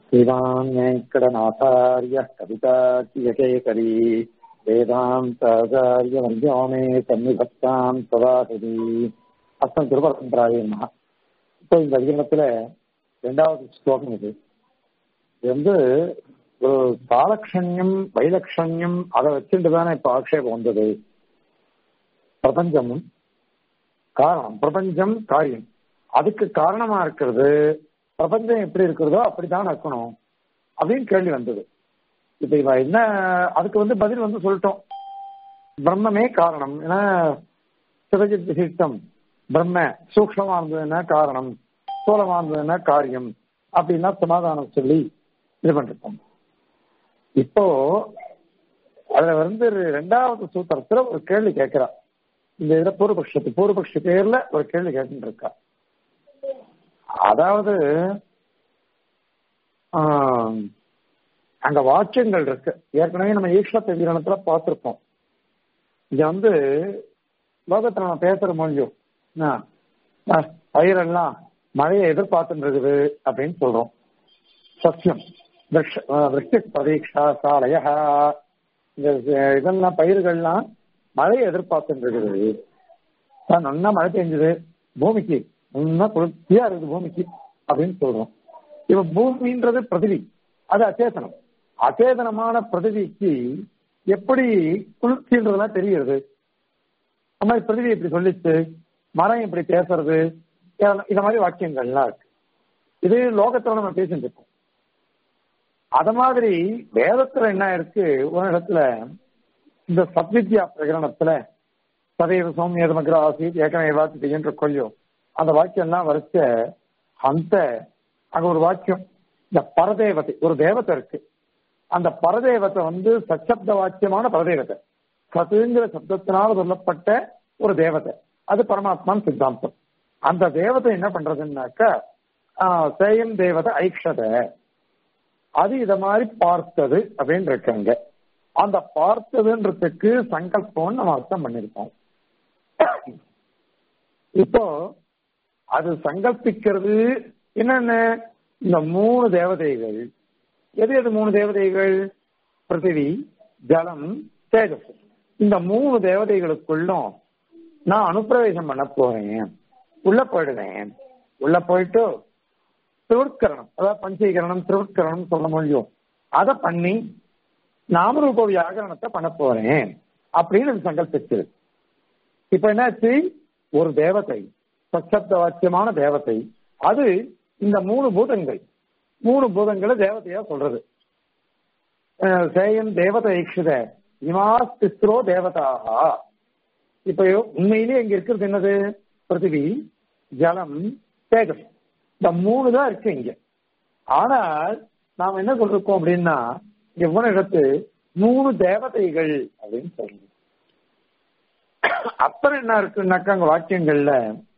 श्रीमान् वेङ्कटनाथार्यः कविताचियकेकरी वेदान्ताचार्यवन्द्यो मे तन्निभक्ताम् सदा हृदि அஸ்தம் திருபரம்பராயமா இப்போ இந்த அதிகரணத்துல ரெண்டாவது ஸ்லோகம் இது இது வந்து ஒரு காலக்ஷண்யம் வைலக்ஷண்யம் அதை வச்சுட்டு தானே இப்ப ஆக்ஷேபம் வந்தது பிரபஞ்சமும் காரணம் பிரபஞ்சம் காரியம் அதுக்கு காரணமா இருக்கிறது பிரபஞ்சம் எப்படி இருக்கிறதோ அப்படித்தான் இருக்கணும் அப்படின்னு கேள்வி வந்தது இப்ப இவ என்ன அதுக்கு வந்து பதில் வந்து சொல்லிட்டோம் பிரம்மமே காரணம் ஏன்னா சிவஜித் விசிஷ்டம் பிரம்ம சூக்ஷமா இருந்ததுன்னா காரணம் ஸ்தூலமா இருந்ததுன்னா காரியம் அப்படின்னா சமாதானம் சொல்லி இது பண்ணிருக்கோம் இப்போ அதுல வந்து ரெண்டாவது சூத்திரத்துல ஒரு கேள்வி கேட்கிறா இந்த இதுல பூர்வபக்ஷத்து பூர்வபக்ஷ பேர்ல ஒரு கேள்வி கேட்டு இருக்கா அதாவது அங்க வாக்கியங்கள் இருக்கு ஏற்கனவே நம்ம ஈஸ்வர வீரணத்துல பார்த்திருப்போம் இங்க வந்து லோகத்துல நம்ம பேசுற மொழியும் பயிரெல்லாம் மழையை எதிர்பார்த்துட்டு இருக்குது அப்படின்னு சொல்றோம் சத்தியம் விருஷ்டி பிரதீட்சா சாலைய இந்த இதெல்லாம் பயிர்கள்லாம் மழையை எதிர்பார்த்துட்டு இருக்குது நல்லா மழை பெஞ்சது பூமிக்கு நல்லா குளிர்ச்சியா இருக்குது பூமிக்கு அப்படின்னு சொல்றோம் இப்ப பூமின்றது பிரதிவி அது அச்சேதனம் அச்சேதனமான பிரதிவிக்கு எப்படி குளிர்ச்சின்றதெல்லாம் தெரியுது அந்த மாதிரி பிரதிவி இப்படி சொல்லிச்சு மரம் இப்படி பேசுறது இந்த மாதிரி வாக்கியங்கள்லாம் இருக்கு இது லோகத்துல நம்ம பேசிட்டு இருக்கோம் அத மாதிரி வேதத்துல என்ன இருக்கு ஒரு இடத்துல இந்த சத்வித்யா பிரகரணத்துல சதைவ சௌமியதமகிர ஆசித் ஏற்கனவே வாசி என்ற கொல்லியோ அந்த வாக்கியம்லாம் வரைச்ச அந்த அங்க ஒரு வாக்கியம் இந்த பரதேவத்தை ஒரு தேவத்தை இருக்கு அந்த பரதேவத்தை வந்து சச்சப்த வாக்கியமான பரதேவத்தை சத்துங்கிற சப்தத்தினால் சொல்லப்பட்ட ஒரு தேவதை அது பரமாத்மான் சித்தாந்தம் அந்த தேவதை என்ன பண்றதுன்னாக்கா சேயன் தேவதை ஐக்ஷத அது இத மாதிரி பார்த்தது அப்படின்னு இருக்காங்க அந்த பார்த்ததுன்றதுக்கு சங்கல்பம் நம்ம அர்த்தம் பண்ணிருக்கோம் இப்போ அது சங்கல்பிக்கிறது என்னென்ன இந்த மூணு தேவதைகள் எது எது மூணு தேவதைகள் பிருத்திவி ஜலம் தேஜஸ் இந்த மூணு தேவதைகளுக்குள்ளும் நான் அனுப்பிரவேசம் பண்ண போறேன் உள்ள போயிடுவேன் உள்ள போயிட்டு திருவுட்கரணம் அதாவது பஞ்சீகரணம் திருவுட்கரணம் சொல்ல முடியும் அதை பண்ணி நாமரூப வியாகரணத்தை பண்ண போறேன் அப்படின்னு சங்கல்பிச்சது இப்ப என்னாச்சு ஒரு தேவதை சச்சப்த வாக்கியமான தேவதை அது இந்த மூணு பூதங்கள் மூணு பூதங்களை தேவதையா சொல்றது சேயன் தேவதை ஈக்ஷித இமாஸ்திஸ்ரோ தேவதாக இப்ப உண்மையிலேயே இங்க இருக்கிறது என்னது பிருத்திவி ஜலம் தேஜஸ் இந்த மூணு தான் இருக்கு இங்க ஆனால் நாம் என்ன சொல்றோம் அப்படின்னா எவ்வளவு இடத்து மூணு தேவதைகள் அப்படின்னு சொல்றோம் அப்புறம் என்ன இருக்குன்னாக்கா அங்க வாக்கியங்கள்ல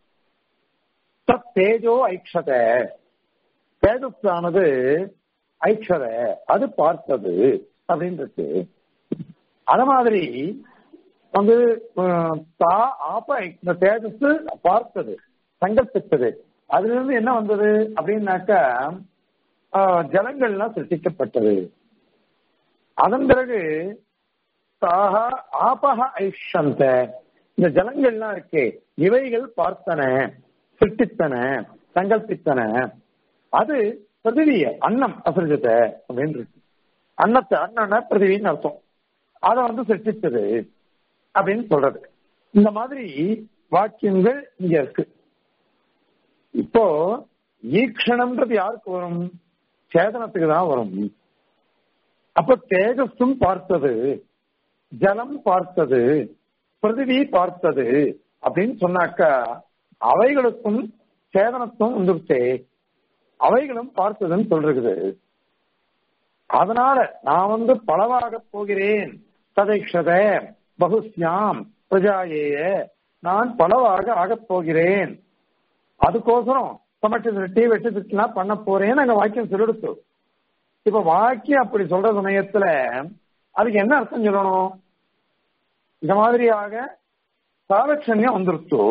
தேஜோ ஐக்ஷத தேஜஸானது ஐக்ஷத அது பார்த்தது அப்படின்னு இருக்கு அத மாதிரி வந்து தா ஆப்ப இந்த தேஜஸ் பார்த்தது சங்கல்பித்தது அதுல இருந்து என்ன வந்தது அப்படின்னாக்கா ஜலங்கள்லாம் சிருஷ்டிக்கப்பட்டது அதன் பிறகு தாக ஆபக ஐஷந்த இந்த ஜலங்கள்லாம் இருக்கே இவைகள் பார்த்தன சிருஷ்டித்தன சங்கல்பித்தன அது பிரதிவிய அன்னம் அசிருஜத அப்படின்னு இருக்கு அன்னத்தை அண்ணன பிரதிவின்னு அர்த்தம் அதை வந்து சிருஷ்டித்தது அப்படின்னு சொல்றது இந்த மாதிரி வாக்கியங்கள் இங்க இருக்கு இப்போ ஈக்ஷணம்ன்றது யாருக்கு வரும் சேதனத்துக்கு தான் வரும் அப்ப தேஜஸும் பார்த்தது ஜலம் பார்த்தது பிருத்திவி பார்த்தது அப்படின்னு சொன்னாக்கா அவைகளுக்கும் சேதனத்துவம் வந்துருச்சே அவைகளும் பார்த்ததுன்னு சொல்றது அதனால நான் வந்து பலவாக போகிறேன் சதைக்ஷத பகுஸ்யாம் பிரஜாயேய நான் பலவாக ஆகப் போகிறேன் அதுக்கோசரம் சமட்டு திருட்டி வெட்டு திருட்டுலாம் பண்ண போறேன்னு அங்க வாக்கியம் சொல்லிடுச்சு இப்ப வாக்கியம் அப்படி சொல்ற சமயத்துல அதுக்கு என்ன அர்த்தம் சொல்லணும் இந்த மாதிரியாக சாலட்சண்யம் வந்துருச்சு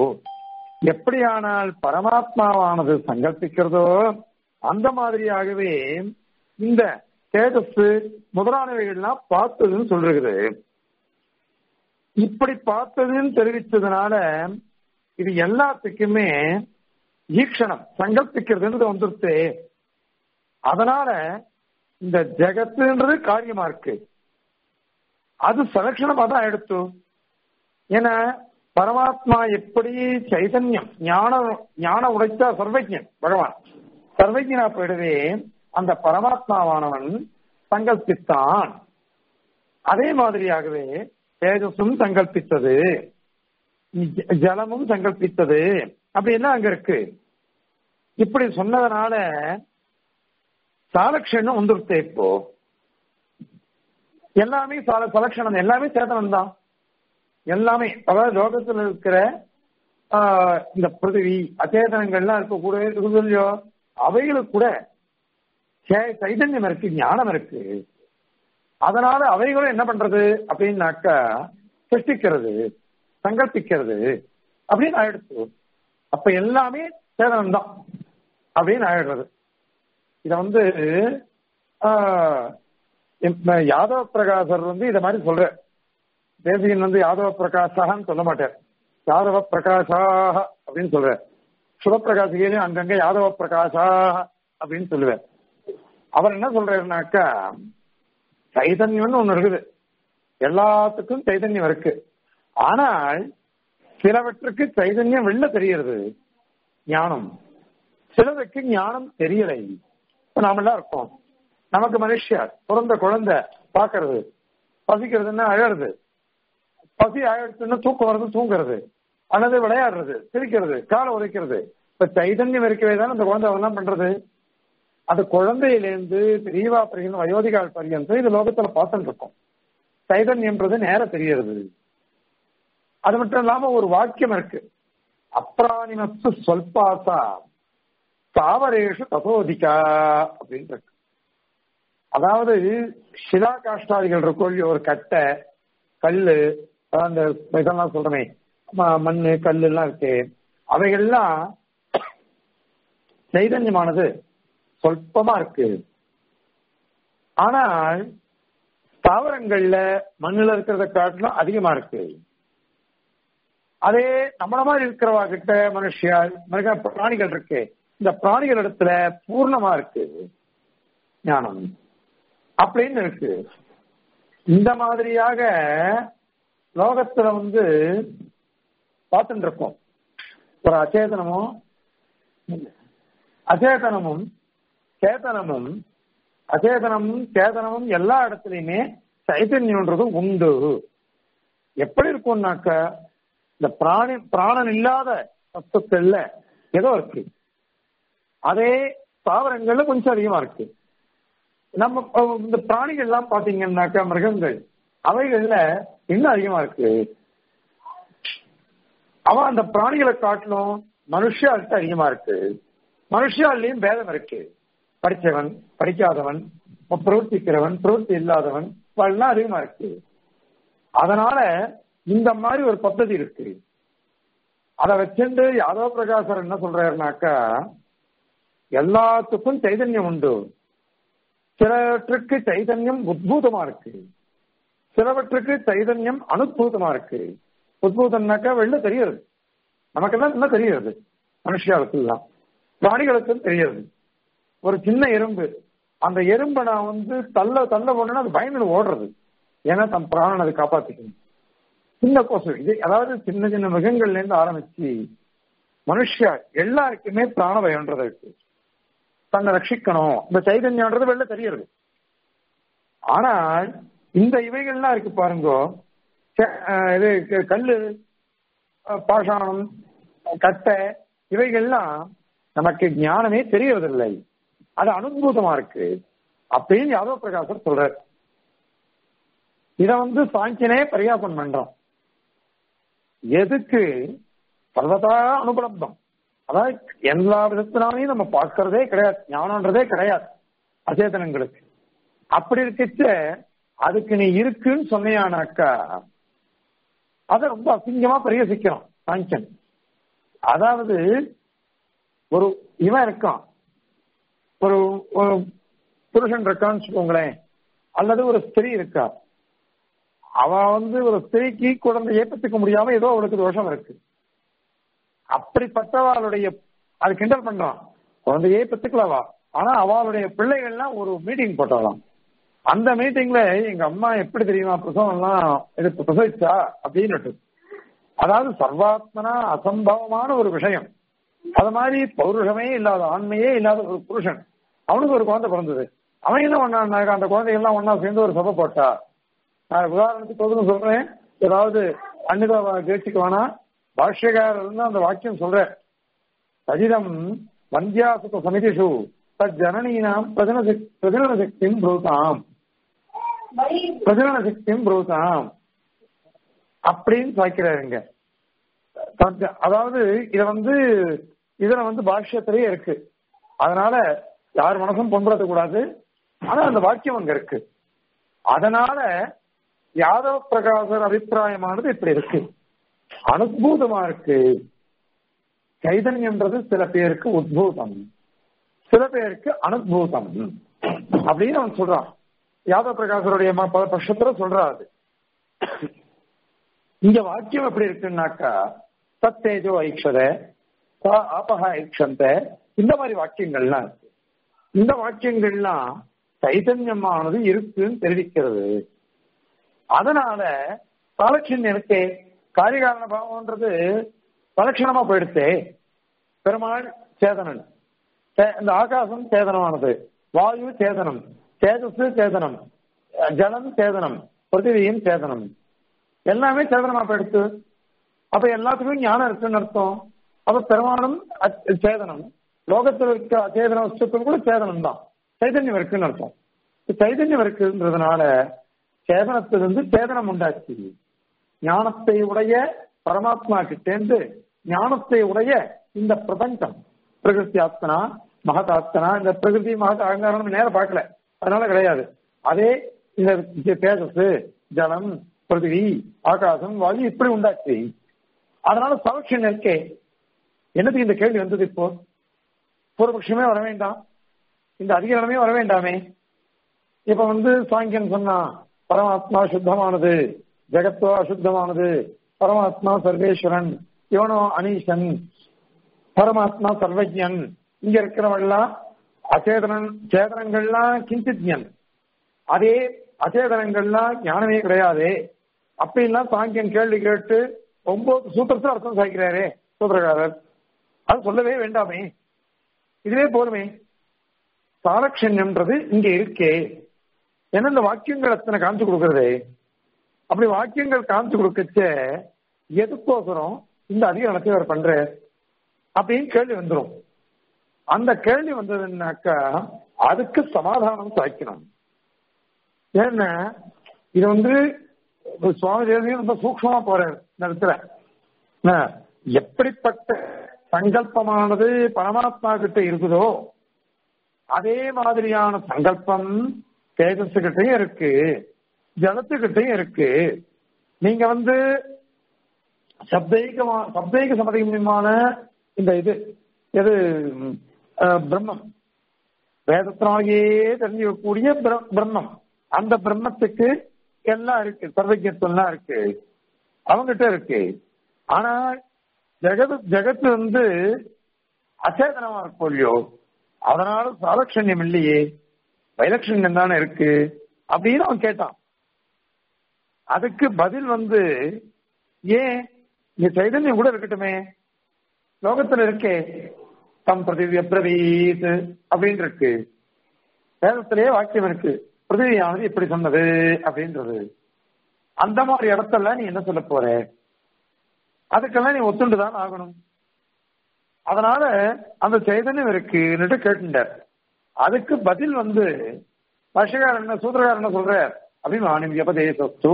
எப்படியானால் பரமாத்மாவானது சங்கல்பிக்கிறதோ அந்த மாதிரியாகவே இந்த தேஜஸ் முதலானவைகள்லாம் பார்த்ததுன்னு சொல்றது இப்படி பார்த்ததுன்னு தெரிவித்ததுனால இது எல்லாத்துக்குமே ஈக்ஷணம் சங்கல்பிக்கிறதுன்றது வந்துருச்சு அதனால இந்த ஜெகத்துன்றது காரியமா இருக்கு அது சலட்சணமா தான் எடுத்து ஏன்னா பரமாத்மா எப்படி சைதன்யம் ஞான ஞான உடைத்தா சர்வஜன் பகவான் சர்வஜனா போயிடவே அந்த பரமாத்மாவானவன் சங்கல்பித்தான் அதே மாதிரியாகவே தேஜஸும் சங்கல்பித்தது ஜலமும் சங்கல்பித்தது அப்படின்னா அங்க இருக்கு இப்படி சொன்னதுனால சாலக்ஷணம் வந்துருச்சு இப்போ எல்லாமே சால சலக்ஷணம் எல்லாமே சேதனம் தான் எல்லாமே அதாவது லோகத்தில் இருக்கிற இந்த பிருத்திவி அச்சேதனங்கள்லாம் இருக்கக்கூடிய இருக்குதோ அவைகளுக்கு கூட சைதன்யம் இருக்கு ஞானம் இருக்கு அதனால அவைகளும் என்ன பண்றது அப்படின்னாக்கா சிருஷ்டிக்கிறது சங்கல்பிக்கிறது அப்படின்னு ஆயிடுச்சு அப்ப எல்லாமே சேதனம் தான் அப்படின்னு ஆயிடுறது இத வந்து யாதவ பிரகாசர் வந்து இத மாதிரி சொல்ற தேசிகன் வந்து யாதவ பிரகாசான்னு சொல்ல மாட்டார் யாதவ பிரகாஷாக அப்படின்னு சொல்ற சுரப்பிரகாசிகையிலும் அங்கங்க யாதவ பிரகாஷாக அப்படின்னு சொல்லுவார் அவர் என்ன சொல்றாருனாக்கா சைதன்யம்னு ஒண்ணு இருக்குது எல்லாத்துக்கும் சைதன்யம் இருக்கு ஆனால் சிலவற்றுக்கு சைதன்யம் வெளில தெரியறது ஞானம் சிலருக்கு ஞானம் தெரியலை இப்ப நாம எல்லாம் இருக்கோம் நமக்கு மனுஷியார் பிறந்த குழந்தை பாக்குறது பசிக்கிறதுன்னா அழறது பசி அழகுன்னு தூக்கம் வருது தூங்குறது அல்லது விளையாடுறது சிரிக்கிறது காலை உதைக்கிறது இப்ப சைதன்யம் இருக்கவே தான் அந்த குழந்தை அதெல்லாம் பண்றது அந்த குழந்தையிலேருந்து பெரியவா பரியந்தம் வயோதிகால் பரியந்தம் இது லோகத்துல பார்த்துட்டு இருக்கோம் சைதன்யம்ன்றது நேர தெரியறது அது மட்டும் இல்லாம ஒரு வாக்கியம் இருக்கு அப்ராணிமத்து சொல்பாசா தாவரேஷு தசோதிகா அப்படின்னு இருக்கு அதாவது சிலா காஷ்டாதிகள் இருக்கும் ஒரு கட்டை கல்லு அந்த இதெல்லாம் சொல்றமே மண்ணு கல்லு எல்லாம் இருக்கு அவைகள்லாம் சைதன்யமானது சொல்பமா இருக்கு ஆனால் தாவரங்கள்ல மண்ணுல இருக்கிறத காட்டிலும் அதிகமா இருக்கு அதே நம்மள மாதிரி இருக்கிறவா கிட்ட மனுஷியால் மிருக பிராணிகள் இருக்கு இந்த பிராணிகள் இடத்துல பூர்ணமா இருக்கு ஞானம் அப்படின்னு இருக்கு இந்த மாதிரியாக லோகத்துல வந்து பார்த்துட்டு இருக்கோம் ஒரு அச்சேதனமும் அச்சேதனமும் சேதனமும் அச்சேதனமும் சேதனமும் எல்லா இடத்துலயுமே சைத்தன்யம்ன்றது உண்டு எப்படி இருக்கும்னாக்க இந்த பிராணி பிராணன் இல்லாத வஸ்துக்கள்ல ஏதோ இருக்கு அதே தாவரங்கள்ல கொஞ்சம் அதிகமா இருக்கு நம்ம இந்த பிராணிகள் எல்லாம் பாத்தீங்கன்னாக்கா மிருகங்கள் அவைகள்ல இன்னும் அதிகமா இருக்கு அவன் அந்த பிராணிகளை காட்டிலும் மனுஷால்கிட்ட அதிகமா இருக்கு மனுஷாலையும் பேதம் இருக்கு படிச்சவன் படிக்காதவன் பிரவர்த்திக்கிறவன் பிரவர்த்தி இல்லாதவன் எல்லாம் அதிகமா இருக்கு அதனால இந்த மாதிரி ஒரு பദ്ധதி இருக்கு அதை வச்சுட்டு யாதவ பிரகாசர் என்ன சொல்றாருனாக்கா எல்லாத்துக்கும் சைதன்யம் உண்டு சிலவற்றுக்கு சைதன்யம் உத்பூதமா இருக்கு சிலவற்றுக்கு சைதன்யம் அனுபூதமா இருக்கு உத்பூதம்னாக்கா வெளில தெரியுது நமக்கெல்லாம் என்ன தெரியுது மனுஷியாவுக்குலாம் பிராணிகளுக்கும் தெரியுது ஒரு சின்ன எறும்பு அந்த எறும்பை நான் வந்து தள்ள தள்ள போனா அது பயந்து ஓடுறது ஏன்னா தன் பிராணன் அதை காப்பாத்திக்கணும் சின்ன கோசம் இது அதாவது சின்ன சின்ன மிருகங்கள்ல இருந்து ஆரம்பிச்சு மனுஷா எல்லாருக்குமே பிராண பயம்ன்றது இருக்கு தன்னை ரட்சிக்கணும் இந்த சைதன்யன்றது வெளில தெரியுது ஆனால் இந்த இவைகள்லாம் இருக்கு பாருங்க இது கல்லு பாஷாணம் கட்டை இவைகள்லாம் நமக்கு ஞானமே தெரியறதில்லை அது அனுபூதமா இருக்கு அப்படின்னு யாதவ பிரகாசர் சொல்றார் இத வந்து சாங்கியனே பரியாசம் பண்றோம் எதுக்கு சர்வதா அனுபலம்பம் அதாவது எல்லா விதத்தினாலையும் நம்ம பார்க்கறதே கிடையாது ஞானம்ன்றதே கிடையாது அச்சேதனங்களுக்கு அப்படி இருக்கச்ச அதுக்கு நீ இருக்குன்னு சொன்னியானாக்கா அதை ரொம்ப அசிங்கமா பரிகசிக்கிறோம் சாங்கியன் அதாவது ஒரு இவன் இருக்கான் ஒரு புருஷன் இருக்கான்னு வச்சுக்கோங்களேன் அல்லது ஒரு ஸ்திரீ இருக்கா அவ வந்து ஒரு ஸ்திரீக்கு குழந்தையை பெற்றுக்க முடியாம ஏதோ அவளுக்கு தோஷம் இருக்கு அப்படிப்பட்டவாளுடைய அது கிண்டல் பண்றான் குழந்தையே பெற்றுக்கலவா ஆனா அவளுடைய பிள்ளைகள்லாம் ஒரு மீட்டிங் போட்டாலாம் அந்த மீட்டிங்ல எங்க அம்மா எப்படி தெரியுமா பிரசவம் எல்லாம் எடுத்து பிரசவிச்சா அப்படின்னு அதாவது சர்வாத்மனா அசம்பவமான ஒரு விஷயம் அது மாதிரி பௌருஷமே இல்லாத ஆண்மையே இல்லாத ஒரு புருஷன் அவனுக்கு ஒரு குழந்தை பிறந்தது அவன் என்ன பண்ணான் அந்த குழந்தைகள்லாம் ஒன்னா சேர்ந்து ஒரு சபை போட்டா நான் உதாரணத்துக்கு சொல்லுங்க சொல்றேன் ஏதாவது அன்னிதா கேட்டுக்கு வேணா பாஷ்யக்காரர் இருந்து அந்த வாக்கியம் சொல்றேன் சஜிதம் வந்தியாசுக சமிதிஷு தத் ஜனனீனாம் பிரஜன பிரஜனன சக்தியும் புரூதாம் பிரஜனன சக்தியும் புரூதாம் அப்படின்னு சாய்க்கிறாருங்க அதாவது இத வந்து இதுல வந்து பாஷ்யத்திலேயே இருக்கு அதனால யார் மனசும் பொன்படுத்த கூடாது ஆனா அந்த வாக்கியம் அங்க இருக்கு அதனால யாதவ பிரகாசர் அபிப்பிராயமானது இப்படி இருக்கு அனுபூதமா இருக்கு சைதன்யன்றது சில பேருக்கு உத்பூதம் சில பேருக்கு அனுபூதம் அப்படின்னு அவன் சொல்றான் யாதவ பிரகாசருடைய பட்சத்துல சொல்றாரு இங்க வாக்கியம் எப்படி இருக்குன்னாக்கா சத்தேஜோ ஐக்ஷத ஆபக ஐக்ஷந்த இந்த மாதிரி வாக்கியங்கள்லாம் இருக்கு இந்த வாக்கியங்கள்லாம் சைதன்யமானது இருக்குன்னு தெரிவிக்கிறது அதனால சாலட்சியனுக்கு காரிகாரண பாவம்ன்றது பலட்சணமா போயிடுச்சே பெருமாள் சேதனன் இந்த ஆகாசம் சேதனமானது வாயு சேதனம் சேதசு சேதனம் ஜலம் சேதனம் பிருத்திவியும் சேதனம் எல்லாமே சேதனமா போயிடுச்சு அப்ப எல்லாத்துக்கும் ஞானம் இருக்குன்னு அர்த்தம் அப்ப பெருமானும் சேதனம் லோகத்தில் இருக்க அச்சேதன வஸ்துக்கள் கூட சேதனம் தான் சைதன்யம் இருக்குன்னு அர்த்தம் சைதன்யம் இருக்குன்றதுனால சேதனத்திலிருந்து சேதனம் உண்டாச்சு ஞானத்தை உடைய பரமாத்மா கிட்டேந்து ஞானத்தை உடைய இந்த பிரபஞ்சம் பிரகிருதி ஆத்மனா மகதாத்மனா இந்த பிரகிருதி மகத அகங்காரம் நேரம் பார்க்கல அதனால கிடையாது அதே இந்த தேஜஸ் ஜலம் பிருத்திவி ஆகாசம் வாயு இப்படி உண்டாச்சு அதனால சலட்சம் இருக்கே என்னதுக்கு இந்த கேள்வி வந்தது இப்போ பூர்வபக்ஷமே வர வேண்டாம் இந்த அதிகாரமே வர வேண்டாமே இப்ப வந்து சாங்கியன் சொன்னா பரமாத்மா சுத்தமானது ஜெகத்தோ அசுத்தமானது பரமாத்மா சர்வேஸ்வரன் இவனோ அனீசன் பரமாத்மா சர்வஜன் இங்க இருக்கிறவெல்லாம் அச்சேதனன் சேதனங்கள்லாம் கிஞ்சித்யன் அதே அச்சேதனங்கள்லாம் ஞானமே கிடையாது அப்படின்லாம் சாங்கியன் கேள்வி கேட்டு ஒன்பது சூத்திரத்தில் அர்த்தம் சாய்க்கிறாரே சூத்திரக்காரர் அது சொல்லவே வேண்டாமே இதுவே போருமே சாலட்சண்யம்ன்றது இங்க இருக்கே ஏன்னா இந்த வாக்கியங்கள் எத்தனை காமிச்சு கொடுக்கறது அப்படி வாக்கியங்கள் காமிச்சு கொடுக்கச்ச எதுக்கோசரம் இந்த அதிகாரத்தை அவர் பண்ற அப்படின்னு கேள்வி வந்துடும் அந்த கேள்வி வந்ததுன்னாக்கா அதுக்கு சமாதானம் சாய்க்கணும் ஏன்னா இது வந்து சுவாமி தேவதையும் ரொம்ப சூக்ஷமா போறாரு இந்த இடத்துல எப்படிப்பட்ட சங்கல்பமானது பரமாத்மா கிட்ட இருக்குதோ அதே மாதிரியான சங்கல்பம் தேஜஸுகிட்டையும் இருக்கு ஜலத்துக்கிட்டையும் இருக்கு நீங்க வந்து சப்தைகமா சப்தைக சமதமான இந்த இது எது பிரம்மம் வேதத்தினாலேயே தெரிஞ்சுக்கக்கூடிய பிரம்மம் அந்த பிரம்மத்துக்கு எல்லாம் இருக்கு சர்வஜத்துவம் இருக்கு அவங்ககிட்ட இருக்கு ஆனா ஜெகத் ஜெகத்து வந்து அச்சேதனமா இருக்கும் இல்லையோ அதனால சாலட்சண்யம் இல்லையே வைலட்சண்யம் தானே இருக்கு அப்படின்னு அவன் கேட்டான் அதுக்கு பதில் வந்து ஏன் இங்க சைதன்யம் கூட இருக்கட்டுமே லோகத்துல இருக்கே தம் பிரதிவிய பிரவீத் அப்படின்னு இருக்கு வேதத்திலேயே வாக்கியம் இருக்கு பிருத்திவியானது இப்படி சொன்னது அப்படின்றது அந்த மாதிரி இடத்துல நீ என்ன சொல்ல போற அதுக்கெல்லாம் நீ ஒத்துண்டுதான் ஆகணும் அதனால அந்த சைதன்யம் இருக்குன்னுட்டு கேட்டுட்டார் அதுக்கு பதில் வந்து பாஷகாரன் என்ன சூத்திரகாரன் என்ன சொல்ற அபிமானம் எபதேசத்து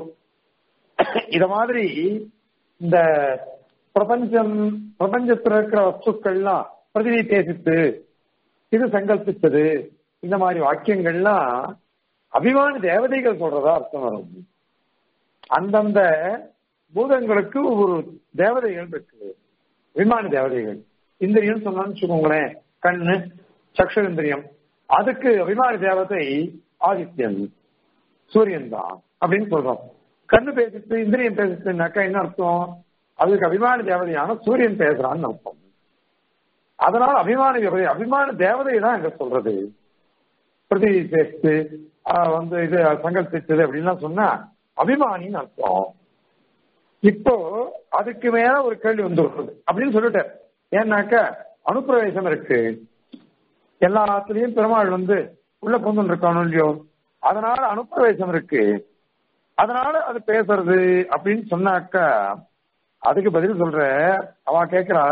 இத மாதிரி இந்த பிரபஞ்சம் பிரபஞ்சத்துல இருக்கிற வஸ்துக்கள்லாம் பிரதிவி பேசித்து இது சங்கல்பித்தது இந்த மாதிரி வாக்கியங்கள்லாம் அபிமான தேவதைகள் சொல்றதா அர்த்தம் வரும் அந்தந்த பூதங்களுக்கு ஒரு தேவதைகள் இருக்குது விமான தேவதைகள் இந்திரியம் சொன்னான்னு வச்சுக்கோங்களேன் கண்ணு சக்ஷு இந்திரியம் அதுக்கு அபிமானி தேவதை ஆதித்யன் சூரியன் தான் அப்படின்னு சொல்றோம் கண்ணு பேசிட்டு இந்திரியம் பேசிட்டுனாக்கா என்ன அர்த்தம் அதுக்கு அபிமான தேவதையான சூரியன் பேசுறான்னு அர்த்தம் அதனால அபிமான தேவதை அபிமான தேவதை தான் எங்க சொல்றது பிரதி பேசிட்டு வந்து இது சங்கல்பிச்சது அப்படின்லாம் சொன்னா அபிமானின்னு அர்த்தம் இப்போ அதுக்கு மேல ஒரு கேள்வி வந்துடுறது அப்படின்னு சொல்லிட்டேன் ஏன்னாக்க அனுப்பிரவேசம் இருக்கு எல்லாத்துலயும் பெருமாள் வந்து உள்ள பொந்து இருக்கானோ இல்லையோ அதனால அனுப்பிரவேசம் இருக்கு அதனால அது பேசுறது அப்படின்னு சொன்னாக்கா அதுக்கு பதில் சொல்ற அவ கேக்குறா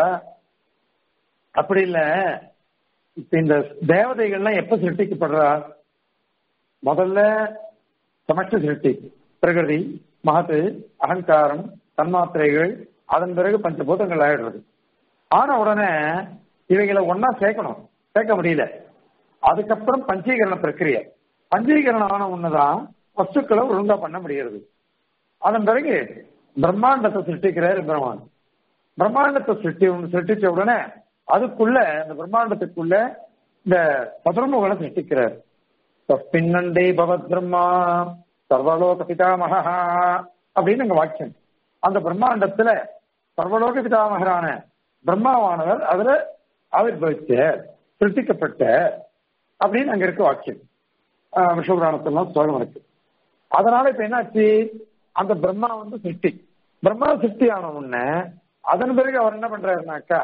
அப்படி இல்ல இப்ப இந்த தேவதைகள்லாம் எப்ப சிருஷ்டிக்கப்படுறா முதல்ல சமஷ்டி சிருஷ்டி பிரகிருதி மகத்து அகங்காரம் தன்மாத்திரைகள் அதன் பிறகு பஞ்சபூதங்கள் ஆயிடுறது ஆன உடனே இவைகளை ஒன்னா சேர்க்கணும் சேர்க்க முடியல அதுக்கப்புறம் பஞ்சீகரண பிரக்கிரிய பஞ்சீகரணம் ஆன ஒண்ணுதான் வஸ்துக்களை ஒழுங்கா பண்ண முடிகிறது அதன் பிறகு பிரம்மாண்டத்தை சிருஷ்டிக்கிறார் பிரம்மாண்டம் பிரம்மாண்டத்தை சிருஷ்டி சிருஷ்டிச்ச உடனே அதுக்குள்ள இந்த பிரம்மாண்டத்துக்குள்ள இந்த சதுர்முகளை சிருஷ்டிக்கிறார் பின்னண்டே பவத் பிரம்மா சர்வலோக பிதாமகா அப்படின்னு அங்க வாக்கியம் அந்த பிரம்மாண்டத்துல சர்வலோக பிதாமகரான பிரம்மாவானவர் அதுல ஆவிர்வவிச்ச சிருஷ்டிக்கப்பட்ட அப்படின்னு அங்க இருக்க வாக்கியம் விஸ்வபுராணத்தெல்லாம் ஸ்லோகம் இருக்கு அதனால இப்ப என்னாச்சு அந்த பிரம்மா வந்து சிருஷ்டி பிரம்மா சிருஷ்டி ஆன உடனே அதன் பிறகு அவர் என்ன பண்றாருனாக்கா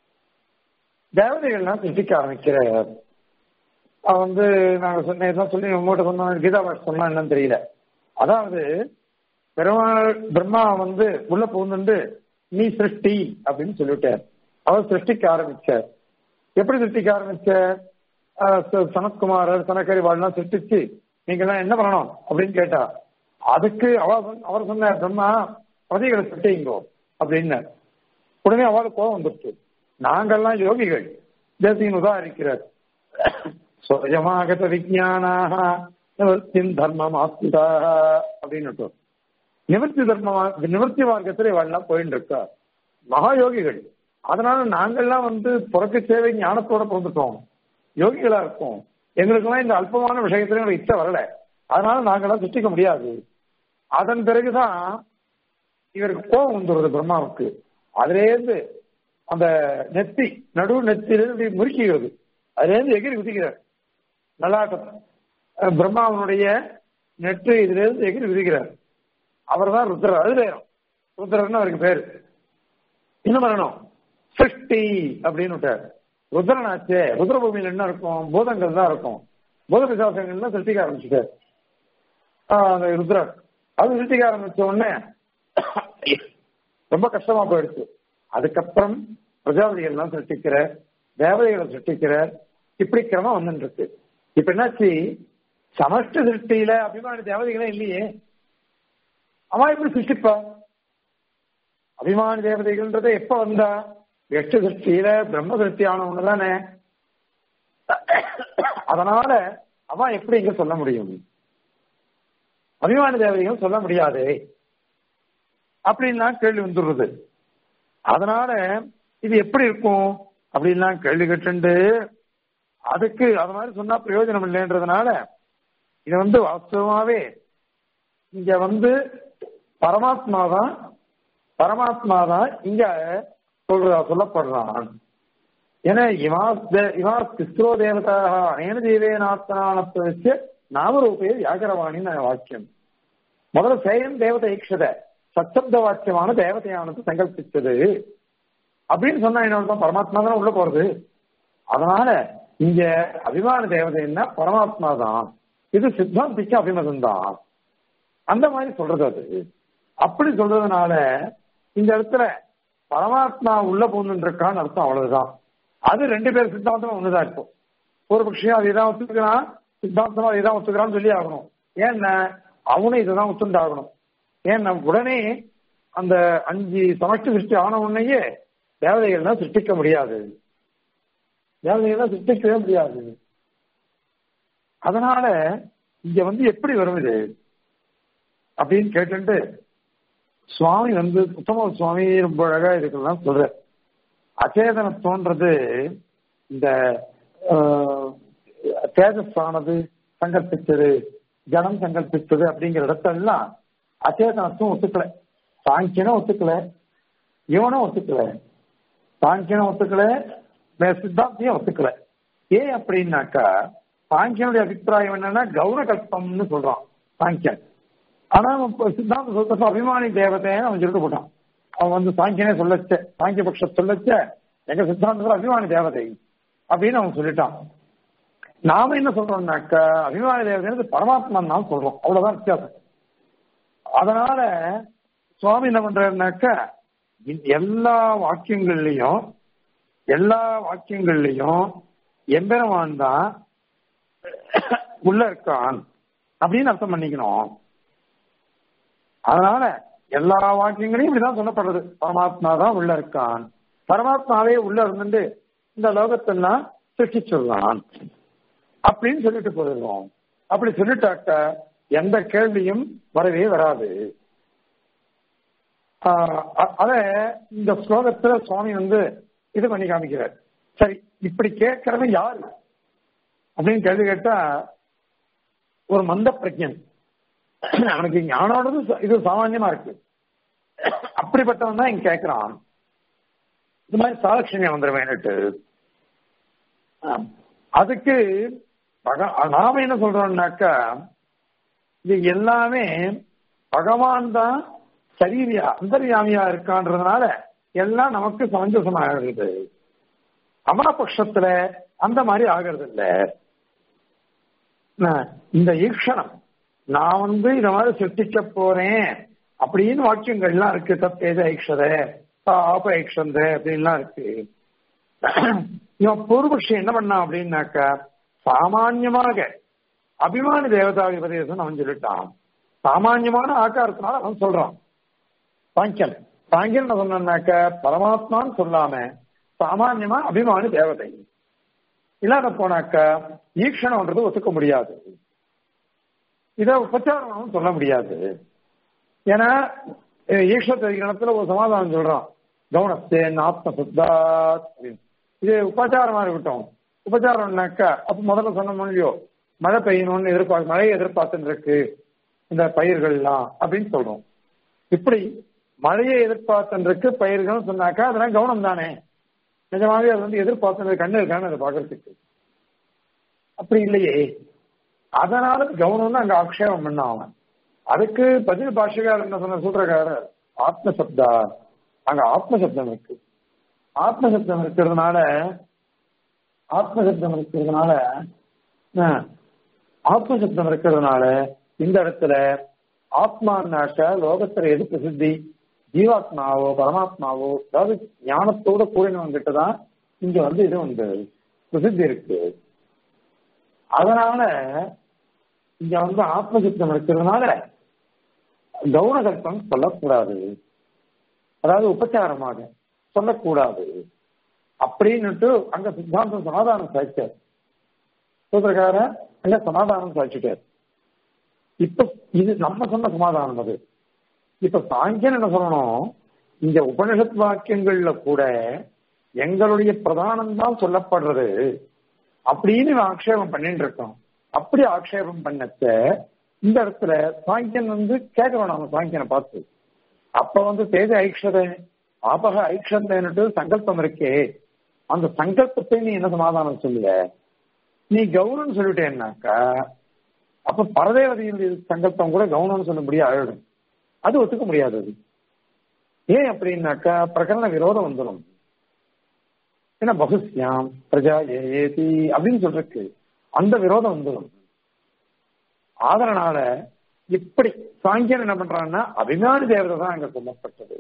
தேவதைகள்லாம் சிருஷ்டிக்க ஆரம்பிக்கிறார் வந்து நாங்க சொன்ன சொல்லி உங்கள்கிட்ட சொன்னோம் கீதா பாஷ் சொன்னா என்னன்னு தெரியல அதாவது பெருமாள் பிரம்மா வந்து உள்ள புகுந்து நீ சிருஷ்டி அப்படின்னு சொல்லிட்டார் அவர் சிருஷ்டிக்க ஆரம்பிச்சார் எப்படி சிருஷ்டிக்க ஆரம்பிச்சார் சனத்குமாரர் சனக்கரி வாழ்லாம் சிருஷ்டிச்சு நீங்க எல்லாம் என்ன பண்ணணும் அப்படின்னு கேட்டா அதுக்கு அவர் அவர் சொன்னார் பிரம்மா பதிகளை சிருஷ்டிங்கோ அப்படின்னு உடனே அவளுக்கு கோபம் வந்துருச்சு நாங்கெல்லாம் யோகிகள் தேசியின் உதாரிக்கிறார் சுயமாகத விஜயானாக நிவர்த்தின் தர்மம் ஆஸ்திதாக அப்படின்னு நிவர்த்தி தர்மமா நிவர்த்தி மார்க்கத்தில் இவெல்லாம் போயிட்டு இருக்கா மகா யோகிகள் அதனால நாங்கெல்லாம் வந்து புறக்க சேவை ஞானத்தோட பிறந்துட்டோம் யோகிகளா இருக்கோம் எங்களுக்கெல்லாம் இந்த அல்பமான விஷயத்துல எங்களுக்கு இச்சை வரல அதனால நாங்கெல்லாம் சிருஷ்டிக்க முடியாது அதன் பிறகுதான் இவருக்கு கோபம் வந்துடுறது பிரம்மாவுக்கு அதுலேருந்து அந்த நெத்தி நடு நெத்திலிருந்து முறுக்கிறது அதுலேருந்து எகிரி குதிக்கிறார் நல்லாட்டம் பிரம்மாவனுடைய நெற்று இதிலிருந்து எகிரி குதிக்கிறார் அவர் தான் ருத்ரர் அது வேறும் ருத்ரர்னு அவருக்கு பேரு என்ன பண்ணணும் சிருஷ்டி அப்படின்னு விட்டார் ருத்ரனாச்சே ருத்ரபூமியில் என்ன இருக்கும் பூதங்கள் தான் இருக்கும் பூத பிசாசங்கள்லாம் சிருஷ்டிக்க ஆரம்பிச்சுட்டார் அந்த ருத்ரர் அது சிருஷ்டிக்க ஆரம்பிச்ச உடனே ரொம்ப கஷ்டமா போயிடுச்சு அதுக்கப்புறம் பிரஜாபதிகள்லாம் சிருஷ்டிக்கிற தேவதைகளை சிருஷ்டிக்கிற இப்படி கிரமம் வந்துட்டு இருக்கு இப்ப என்னாச்சு சமஷ்ட சிருஷ்டியில அபிமான தேவதைகளே இல்லையே அவன் எப்படி சிருஷ்டிப்பா அபிமான தேவதைகள்ன்றத எப்ப வந்தா எட்டு சிருஷ்டியில பிரம்ம சிருஷ்டி ஆன ஒண்ணுதானே அதனால அவன் எப்படி இங்க சொல்ல முடியும் அபிமான தேவதைகள் சொல்ல முடியாது அப்படின்லாம் கேள்வி வந்துடுறது அதனால இது எப்படி இருக்கும் அப்படின்லாம் கேள்வி கேட்டு அதுக்கு அது மாதிரி சொன்னா பிரயோஜனம் இல்லைன்றதுனால இது வந்து வாஸ்தவமாவே இங்க வந்து பரமாத்மா தான் பரமாத்மா தான் இங்க சொல்றா சொல்லப்படுறான் ஏன்னா இமாஸ் இமாஸ் கிஸ்ரோ தேவதாக அனேன தேவேனாத்மனானத்தை வச்சு நாமரூபே வியாகரவாணின்னு வாக்கியம் முதல்ல சேயம் தேவதை ஈக்ஷத சச்சப்த வாக்கியமான தேவதையானது சங்கல்பிச்சது அப்படின்னு சொன்னா என்ன பரமாத்மா தானே உள்ள போறது அதனால இங்க அபிமான தேவதைன்னா பரமாத்மா தான் இது சித்தாந்திக்கு அபிமதம் தான் அந்த மாதிரி சொல்றது அது அப்படி சொல்றதுனால இந்த இடத்துல பரமாத்மா உள்ள போன்னு இருக்கான்னு அர்த்தம் அவ்வளவுதான் அது ரெண்டு பேர் சித்தாந்தம் ஒண்ணுதான் இருக்கும் ஒரு பட்சியம் அதை தான் ஒத்துக்கிறான் சித்தாந்தமா அதை தான் ஒத்துக்கிறான்னு சொல்லி ஆகணும் ஏன்னா அவனும் இதை தான் ஒத்துண்டாகணும் ஏன்னா உடனே அந்த அஞ்சு சமஷ்டி சிருஷ்டி ஆன உடனேயே தேவதைகள்லாம் சிருஷ்டிக்க முடியாது தேவதைகள்லாம் சிருஷ்டிக்கவே முடியாது அதனால இங்க வந்து எப்படி வரும் இது அப்படின்னு கேட்டு சுவாமி வந்து உத்தம சுவாமி ரொம்ப அழகா இதுக்கெல்லாம் சொல்ற அச்சேதனத்துவன்றது இந்த தேஜஸானது சங்கல்பித்தது ஜனம் சங்கல்பித்தது அப்படிங்கிற இடத்தெல்லாம் அச்சேதனத்தும் ஒத்துக்கல சாங்கியனும் ஒத்துக்கல இவனும் ஒத்துக்கல சாங்கியனும் ஒத்துக்கல சித்தாந்தியும் ஒத்துக்கல ஏன் அப்படின்னாக்கா சாங்கியனுடைய அபிப்பிராயம் என்னன்னா கௌர கல்பம்னு சொல்றான் சாங்கியன் ஆனா சித்தாந்த சொல்ற அபிமானி தேவதைன்னு அவன் சொல்லிட்டு போட்டான் அவன் வந்து சாங்கியனே சொல்லச்ச சாங்கிய பட்ச சொல்லச்ச எங்க சித்தாந்தத்துல அபிமானி தேவதை அப்படின்னு அவன் சொல்லிட்டான் நாம என்ன சொல்றோம்னாக்கா அபிமானி தேவதை பரமாத்மன் தான் சொல்றோம் அவ்வளவுதான் வித்தியாசம் அதனால சுவாமி என்ன பண்றாருனாக்கா எல்லா வாக்கியங்கள்லயும் எல்லா வாக்கியங்கள்லயும் எம்பெருமான் தான் உள்ள இருக்கான் அப்படின்னு அர்த்தம் பண்ணிக்கணும் அதனால எல்லா வாக்கியங்களையும் இப்படிதான் சொல்லப்படுறது பரமாத்மா தான் உள்ள இருக்கான் பரமாத்மாவே உள்ள இருந்துட்டு இந்த லோகத்தெல்லாம் சிருஷ்டிச்சுள்ளான் அப்படின்னு சொல்லிட்டு போயிடுவோம் அப்படி சொல்லிட்டாக்க எந்த கேள்வியும் வரவே வராது அத இந்த ஸ்லோகத்துல சுவாமி வந்து இது பண்ணி காமிக்கிறார் சரி இப்படி கேட்கறவன் யாரு அப்படின்னு கேள்வி கேட்டா ஒரு மந்த பிரஜன் அவனுக்கு ஞானோடது இது சாமான்யமா இருக்கு அப்படிப்பட்டவன் தான் இங்க கேட்கிறான் இது மாதிரி சாலட்சுமியா வந்துருவேன்னுட்டு அதுக்கு நாம என்ன சொல்றோம்னாக்கா இது எல்லாமே பகவான் தான் சரீரியா அந்தர்யாமியா இருக்கான்றதுனால எல்லாம் நமக்கு சமஞ்சசமா ஆகுது அமரபட்சத்துல அந்த மாதிரி ஆகிறது இல்ல இந்த ஈக்ஷணம் நான் வந்து இத மாதிரி சிருஷ்டிக்க போறேன் அப்படின்னு வாக்கியங்கள்லாம் இருக்கு தத்தேஜ ஐக்ஷத ஆப ஐக்ஷந்த அப்படின்லாம் இருக்கு இவன் பூர்வபக்ஷி என்ன பண்ணான் அப்படின்னாக்கா சாமான்யமாக அபிமான தேவதா விபதேசம் அவன் சொல்லிட்டான் சாமான்யமான ஆக்காரத்தினால அவன் சொல்றான் சாங்கியன் சாங்கியன் என்ன சொன்னாக்க பரமாத்மான்னு சொல்லாம சாமான்யமா அபிமானி தேவதை இல்லாத போனாக்க ஈக்ஷணம்ன்றது ஒத்துக்க முடியாது இத உபச்சாரம் சொல்ல முடியாது ஏன்னா ஈஸ்வர கணத்துல ஒரு சமாதானம் சொல்றான் கவனத்தே ஆத்ம சுத்தாத் இது உபச்சாரமா இருக்கட்டும் உபச்சாரம்னாக்கா அப்ப முதல்ல சொன்ன இல்லையோ மழை பெய்யணும்னு எதிர்பார்க்க மழையை எதிர்பார்த்துட்டு இருக்கு இந்த பயிர்கள்லாம் அப்படின்னு சொல்றோம் இப்படி மழையை எதிர்பார்த்துருக்கு பயிர்கள் சொன்னாக்கா அதெல்லாம் கவனம் தானே நிஜமாவே அது வந்து எதிர்பார்த்து கண்ணு இருக்கான்னு அதை பாக்குறதுக்கு அப்படி இல்லையே அதனால கவனம்னு அங்க ஆக்ஷேபம் பண்ண அவன் அதுக்கு பதில் பாஷகாரர் என்ன சொன்ன சூத்திரக்காரர் ஆத்மசப்தா அங்க ஆத்மசப்தம் இருக்கு ஆத்மசப்தம் இருக்கிறதுனால ஆத்மசப்தம் இருக்கிறதுனால ஆத்மசப்தம் இருக்கிறதுனால இந்த இடத்துல ஆத்மானாக்க லோகத்துல எது பிரசித்தி ஜீவாத்மாவோ பரமாத்மாவோ அதாவது ஞானத்தோட கூடினவங்கிட்ட தான் இங்க வந்து இது வந்து பிரசித்தி இருக்கு அதனால இங்க வந்து ஆத்மசித்தம் இருக்கிறதுனால கௌனகல்பம் சொல்லக்கூடாது அதாவது உபச்சாரமாக சொல்லக்கூடாது அப்படின்னுட்டு அங்க சித்தாந்தம் சமாதானம் சாய்ச்சார் சூத்திரக்கார அங்க சமாதானம் சாய்ச்சிட்டார் இப்ப இது நம்ம சொன்ன சமாதானம் அது இப்ப சாங்கியன் என்ன சொல்லணும் இந்த உபனிஷத் வாக்கியங்கள்ல கூட எங்களுடைய பிரதானம் தான் சொல்லப்படுறது அப்படின்னு ஆக்ஷேபம் பண்ணிட்டு இருக்கோம் அப்படி ஆக்ஷேபம் பண்ணச்ச இந்த இடத்துல சாங்கியன் வந்து கேட்கிறோம் நாம சாங்கியனை பார்த்து அப்ப வந்து தேஜ ஐக்ஷத ஆபக ஐக்ஷந்தன்னுட்டு சங்கல்பம் இருக்கே அந்த சங்கல்பத்தை நீ என்ன சமாதானம் சொல்லுவ நீ கௌரவம் சொல்லிட்டேன்னாக்கா அப்ப பரதேவதையினுடைய சங்கல்பம் கூட கவுனம்னு சொல்ல முடியாது ஆயிடும் அது ஒத்துக்க முடியாது அது ஏன் அப்படின்னாக்கா பிரகரண விரோதம் வந்துடும் ஏன்னா பகுஸ்யாம் பிரஜா ஏதி அப்படின்னு சொல்றதுக்கு அந்த விரோதம் வந்துடும் அதனால இப்படி சாங்கியன் என்ன பண்றான்னா அபிமானி தேவதை தான் அங்க சொல்லப்பட்டது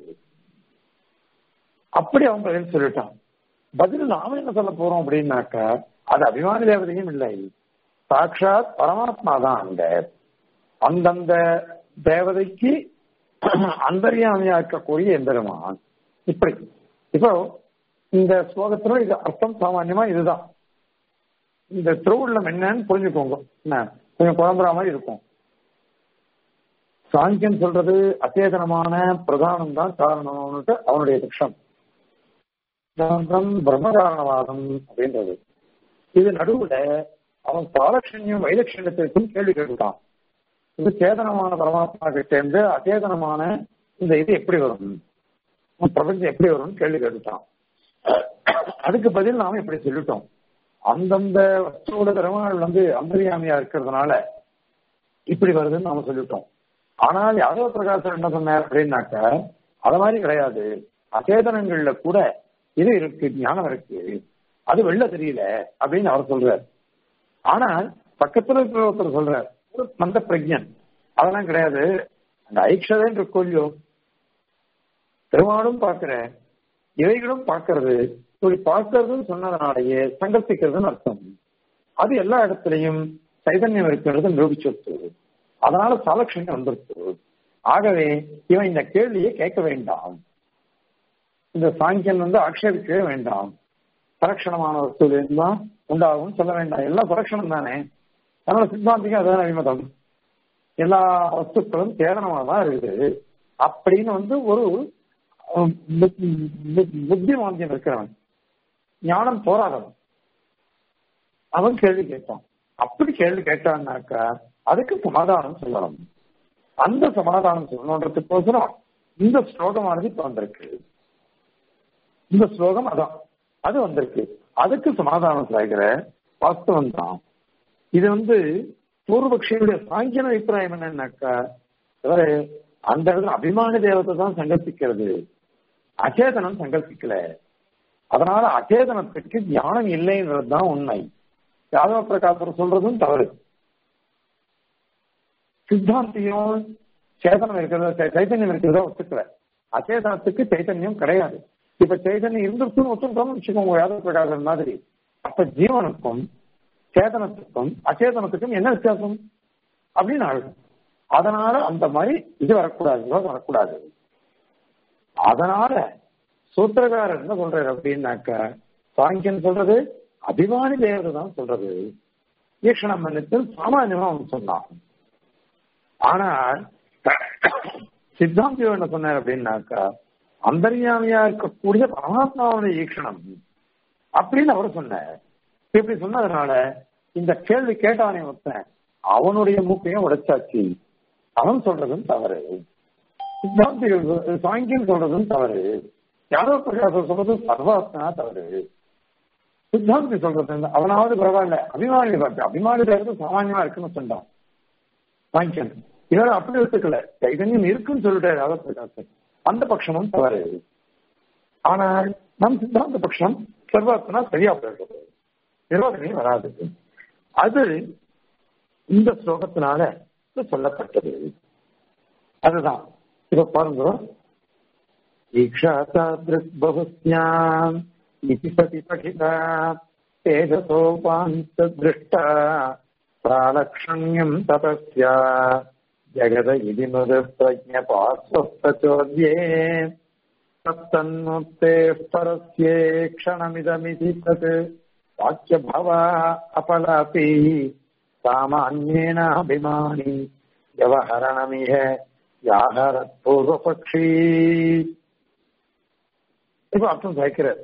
அப்படி அவன் பதில் சொல்லிட்டான் பதில் நாம என்ன சொல்ல போறோம் அப்படின்னாக்கா அது அபிமானி தேவதையும் இல்லை சாட்சாத் பரமாத்மா தான் அங்க அந்தந்த தேவதைக்கு அந்தரியாமையா இருக்கக்கூடிய எம்பெருமான் இப்படி இப்போ இந்த ஸ்லோகத்துல இது அர்த்தம் சாமான்யமா இதுதான் இந்த திருவுள்ளம் என்னன்னு புரிஞ்சுக்கோங்க என்ன கொஞ்சம் குழம்புற மாதிரி இருக்கும் சாங்கியன் சொல்றது அச்சேதனமான பிரதானம் தான் காரணம்னுட்டு அவனுடைய பட்சம் பிரம்ம காரணவாதம் அப்படின்றது இது நடுவுல அவன் சாலட்சண்யம் வைலட்சண்யத்திற்கும் கேள்வி கேட்டுட்டான் இது சேதனமான பரமாத்மா கிட்ட இருந்து அச்சேதனமான இந்த இது எப்படி வரும் பிரபஞ்சம் எப்படி வரும்னு கேள்வி கேட்டுட்டான் அதுக்கு பதில் நாம இப்படி சொல்லிட்டோம் அந்தந்த வஸ்துவோட பெருமாள் வந்து அந்தரியாமியா இருக்கிறதுனால இப்படி வருதுன்னு நாம சொல்லிட்டோம் ஆனால் யாதவ பிரகாசம் என்ன சொன்னார் அப்படின்னாக்க அது மாதிரி கிடையாது அச்சேதனங்கள்ல கூட இது இருக்கு ஞானம் இருக்கு அது வெளில தெரியல அப்படின்னு அவர் சொல்றார் ஆனால் பக்கத்துல இருக்கிற ஒருத்தர் சொல்றார் ஒரு மந்த பிரஜன் அதெல்லாம் கிடையாது அந்த ஐக்ஷதன் இருக்கோ இல்லையோ பெருமாளும் பார்க்கிற இவைகளும் பார்க்கறது இப்படி பார்க்கறதுன்னு சொன்னதுனாலேயே சங்கல்பிக்கிறதுன்னு அர்த்தம் அது எல்லா இடத்துலையும் சைதன்யம் இருக்கிறது நிரூபிச்சு அதனால சாலட்சண்யம் வந்துருக்கு ஆகவே இவன் இந்த கேள்வியை கேட்க வேண்டாம் இந்த சாங்கியன் வந்து ஆக்ஷேபிக்கவே வேண்டாம் பரக்ஷணமான வஸ்துலேருந்து தான் உண்டாகும் சொல்ல வேண்டாம் எல்லாம் பரக்ஷணம் தானே அதனால சித்தாந்திகம் அதான் அபிமதம் எல்லா வஸ்துக்களும் சேதனமாக தான் இருக்குது அப்படின்னு வந்து ஒரு புத்தி மாந்தியம் இருக்கிறவன் ஞானம் போராதவன் அவன் கேள்வி கேட்பான் அப்படி கேள்வி கேட்டான்னாக்கா அதுக்கு சமாதானம் சொல்லணும் அந்த சமாதானம் சொல்லணுன்றதுக்கோசரம் இந்த ஸ்லோகமானது இப்ப வந்திருக்கு இந்த ஸ்லோகம் அதான் அது வந்திருக்கு அதுக்கு சமாதானம் சாய்கிற வாஸ்தவம் தான் இது வந்து பூர்வபக்ஷியுடைய சாங்கியன அபிப்பிராயம் என்னன்னாக்கா அந்த இடத்துல அபிமான தேவத்தை தான் சங்கல்பிக்கிறது அச்சேதனம் சங்கல்பிக்கல அதனால அச்சேதனத்துக்கு ஞானம் இல்லைன்றது தான் உண்மை யாதவ பிரகாசர் சொல்றதும் தவறு சித்தாந்தியும் சேதனம் இருக்கிறத சைத்தன்யம் இருக்கிறத ஒத்துக்கல அச்சேதனத்துக்கு சைத்தன்யம் கிடையாது இப்ப சைதன்யம் இருந்திருக்குன்னு ஒத்துட்டோம்னு வச்சுக்கோங்க யாதவ பிரகாசன் மாதிரி அப்ப ஜீவனுக்கும் சேதனத்துக்கும் அச்சேதனத்துக்கும் என்ன வித்தியாசம் அப்படின்னு ஆகும் அதனால அந்த மாதிரி இது வரக்கூடாது யோகம் வரக்கூடாது அதனால சூத்திரகாரர் என்ன சொல்றாரு அப்படின்னாக்க சாங்கியன் சொல்றது அபிமானி தேவதை தான் சொல்றது ஈக்ஷணம் மன்னித்தல் சாமானியமா அவன் சொன்னான் ஆனால் சித்தாந்தியம் என்ன சொன்னார் அப்படின்னாக்கா அந்தர்யாமியா இருக்கக்கூடிய பரமாத்மாவுடைய ஈக்ஷணம் அப்படின்னு அவர் சொன்னார் இப்படி சொன்னதுனால இந்த கேள்வி கேட்டானே ஒருத்தன் அவனுடைய மூக்கையும் உடைச்சாச்சு அவன் சொல்றதும் தவறு சித்தாந்திகள் சாங்கியம் சொல்றதும் தவறு யாரோ பிரகாசம் சொல்றது சர்வாத்மா தவறு சித்தாந்தி சொல்றது அவனாவது பரவாயில்ல அபிமானி பார்த்து அபிமானி தேர்வு சாமானியமா இருக்குன்னு சொன்னான் சாங்கியன் இவர் அப்படி எடுத்துக்கல சைதன்யம் இருக்குன்னு சொல்லிட்டாரு யாரோ பிரகாசன் அந்த பட்சமும் தவறு ஆனால் நம் சித்தாந்த பட்சம் சர்வாத்மனா சரியா போயிடுறது நிரோதனை வராது அது இந்த ஸ்லோகத்தினால சொல்லப்பட்டது அதுதான் இப்ப பாருங்க ஈக்ஷாத்தாதிருக்பகுஸ்யாம் இதி சதி படிதா தேஜசோபாந்ததிருஷ்டா प्रालक्षण्यम् तपस्या जगद इति मृदप्रज्ञपार्श्वस्थचोद्ये तत्तन्मुक्तेः परस्ये क्षणमिदमिति तत् वाक्यभवा अपलापि सामान्येनाभिमानि व्यवहरणमिह யாகரப்பூர்வபக்ஷி இப்ப அர்த்தம் சாய்க்கிறார்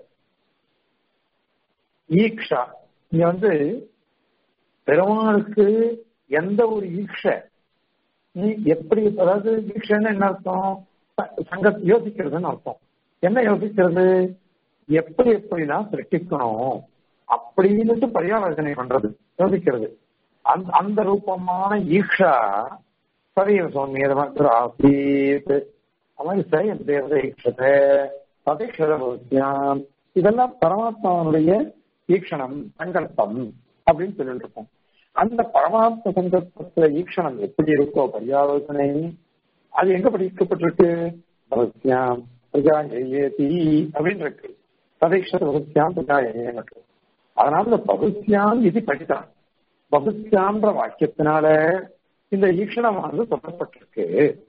ஈக்ஷா இங்க வந்து பெருமாளுக்கு எந்த ஒரு ஈக்ஷ நீ எப்படி அதாவது ஈக்ஷன்னு என்ன அர்த்தம் சங்க யோசிக்கிறதுன்னு அர்த்தம் என்ன யோசிக்கிறது எப்படி எப்படிலாம் சிருஷ்டிக்கணும் அப்படின்னு பரியாலோசனை பண்றது யோசிக்கிறது அந்த அந்த ரூபமான ஈக்ஷா சதீவ சௌமியதமற்ற ஆசீத் அது மாதிரி சயம் தேவதை ஈக்ஷத்தை சதீக்ஷத பகுத்தியாம் இதெல்லாம் பரமாத்மாவனுடைய ஈக்ஷணம் சங்கல்பம் அப்படின்னு சொல்லிட்டு இருக்கோம் அந்த பரமாத்ம சங்கல்பத்துல ஈக்ஷணம் எப்படி இருக்கோ பரியாலோசனை அது எங்க படிக்கப்பட்டிருக்கு பகத்யாம் பிரஜா ஏதி அப்படின்னு இருக்கு சதீக்ஷத பகத்யாம் பிரஜா ஏன்னு அதனால இந்த பகுத்யாம் இது படித்தான் பகுத்யான்ற வாக்கியத்தினால இந்த ஈக்ஷணமானது சொல்லப்பட்டிருக்கு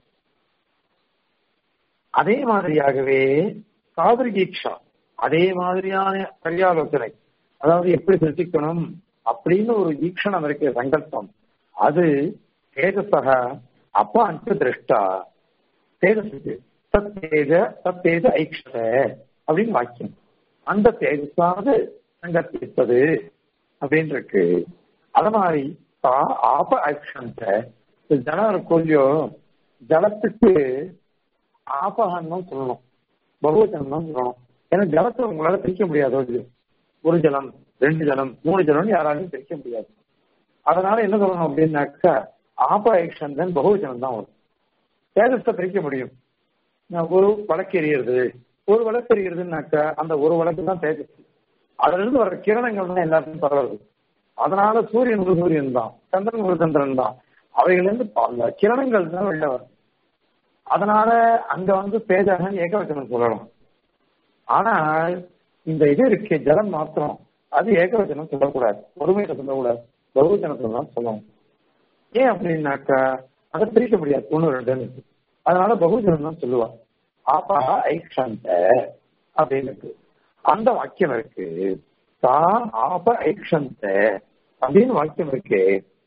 அதே மாதிரியாகவே காதல் ஈக்ஷா அதே மாதிரியான பரியாலோசனை அதாவது எப்படி சிருஷ்டிக்கணும் அப்படின்னு ஒரு ஈக்ஷணம் இருக்கு சங்கல்பம் அது தேஜசக அப்ப அந்த திருஷ்டா தேஜஸுக்கு சத்தேஜ சத்தேஜ ஐக்ஷத அப்படின்னு வாக்கியம் அந்த தேஜஸானது சங்கல்பிப்பது அப்படின்னு இருக்கு அது மாதிரி ஆப அக்ஷந்த ஜலம் இருக்கும் இல்லையோ ஜலத்துக்கு ஆபகன்னு சொல்லணும் பகுவச்சனம் தான் சொல்லணும் ஏன்னா ஜலத்தை உங்களால பிரிக்க முடியாது ஒரு ஒரு ஜலம் ரெண்டு ஜலம் மூணு ஜலம்னு யாராலையும் பிரிக்க முடியாது அதனால என்ன சொல்லணும் அப்படின்னாக்கா ஆப ஐக்ஷந்தன் பகுவச்சனம் தான் வரும் தேஜஸை பிரிக்க முடியும் ஒரு வழக்கு எறிகிறது ஒரு வழக்கு எறிகிறதுனாக்கா அந்த ஒரு வழக்கு தான் தேஜஸ் அதுல இருந்து வர கிரணங்கள் தான் எல்லாத்தையும் பரவுது அதனால சூரியன் ஒரு சூரியன் தான் சந்திரன் ஒரு சந்திரன் தான் அவைகள் இருந்து பல கிரணங்கள் தான் வெளில வரும் அதனால அங்க வந்து தேஜகன் ஏகவச்சனம் சொல்லலாம் ஆனால் இந்த இது இருக்கு ஜலம் மாத்திரம் அது ஏகவச்சனம் சொல்லக்கூடாது ஒருமையில சொல்லக்கூடாது பகுவச்சனத்துல தான் சொல்லணும் ஏன் அப்படின்னாக்கா அதை பிரிக்க முடியாது ஒண்ணு ரெண்டு அதனால பகுஜனம் தான் சொல்லுவா ஆபா ஐக்ஷந்த அப்படின்னு இருக்கு அந்த வாக்கியம் இருக்கு தா ஆப ஐக்ஷந்த அப்படின்னு வாக்கியம் இருக்கு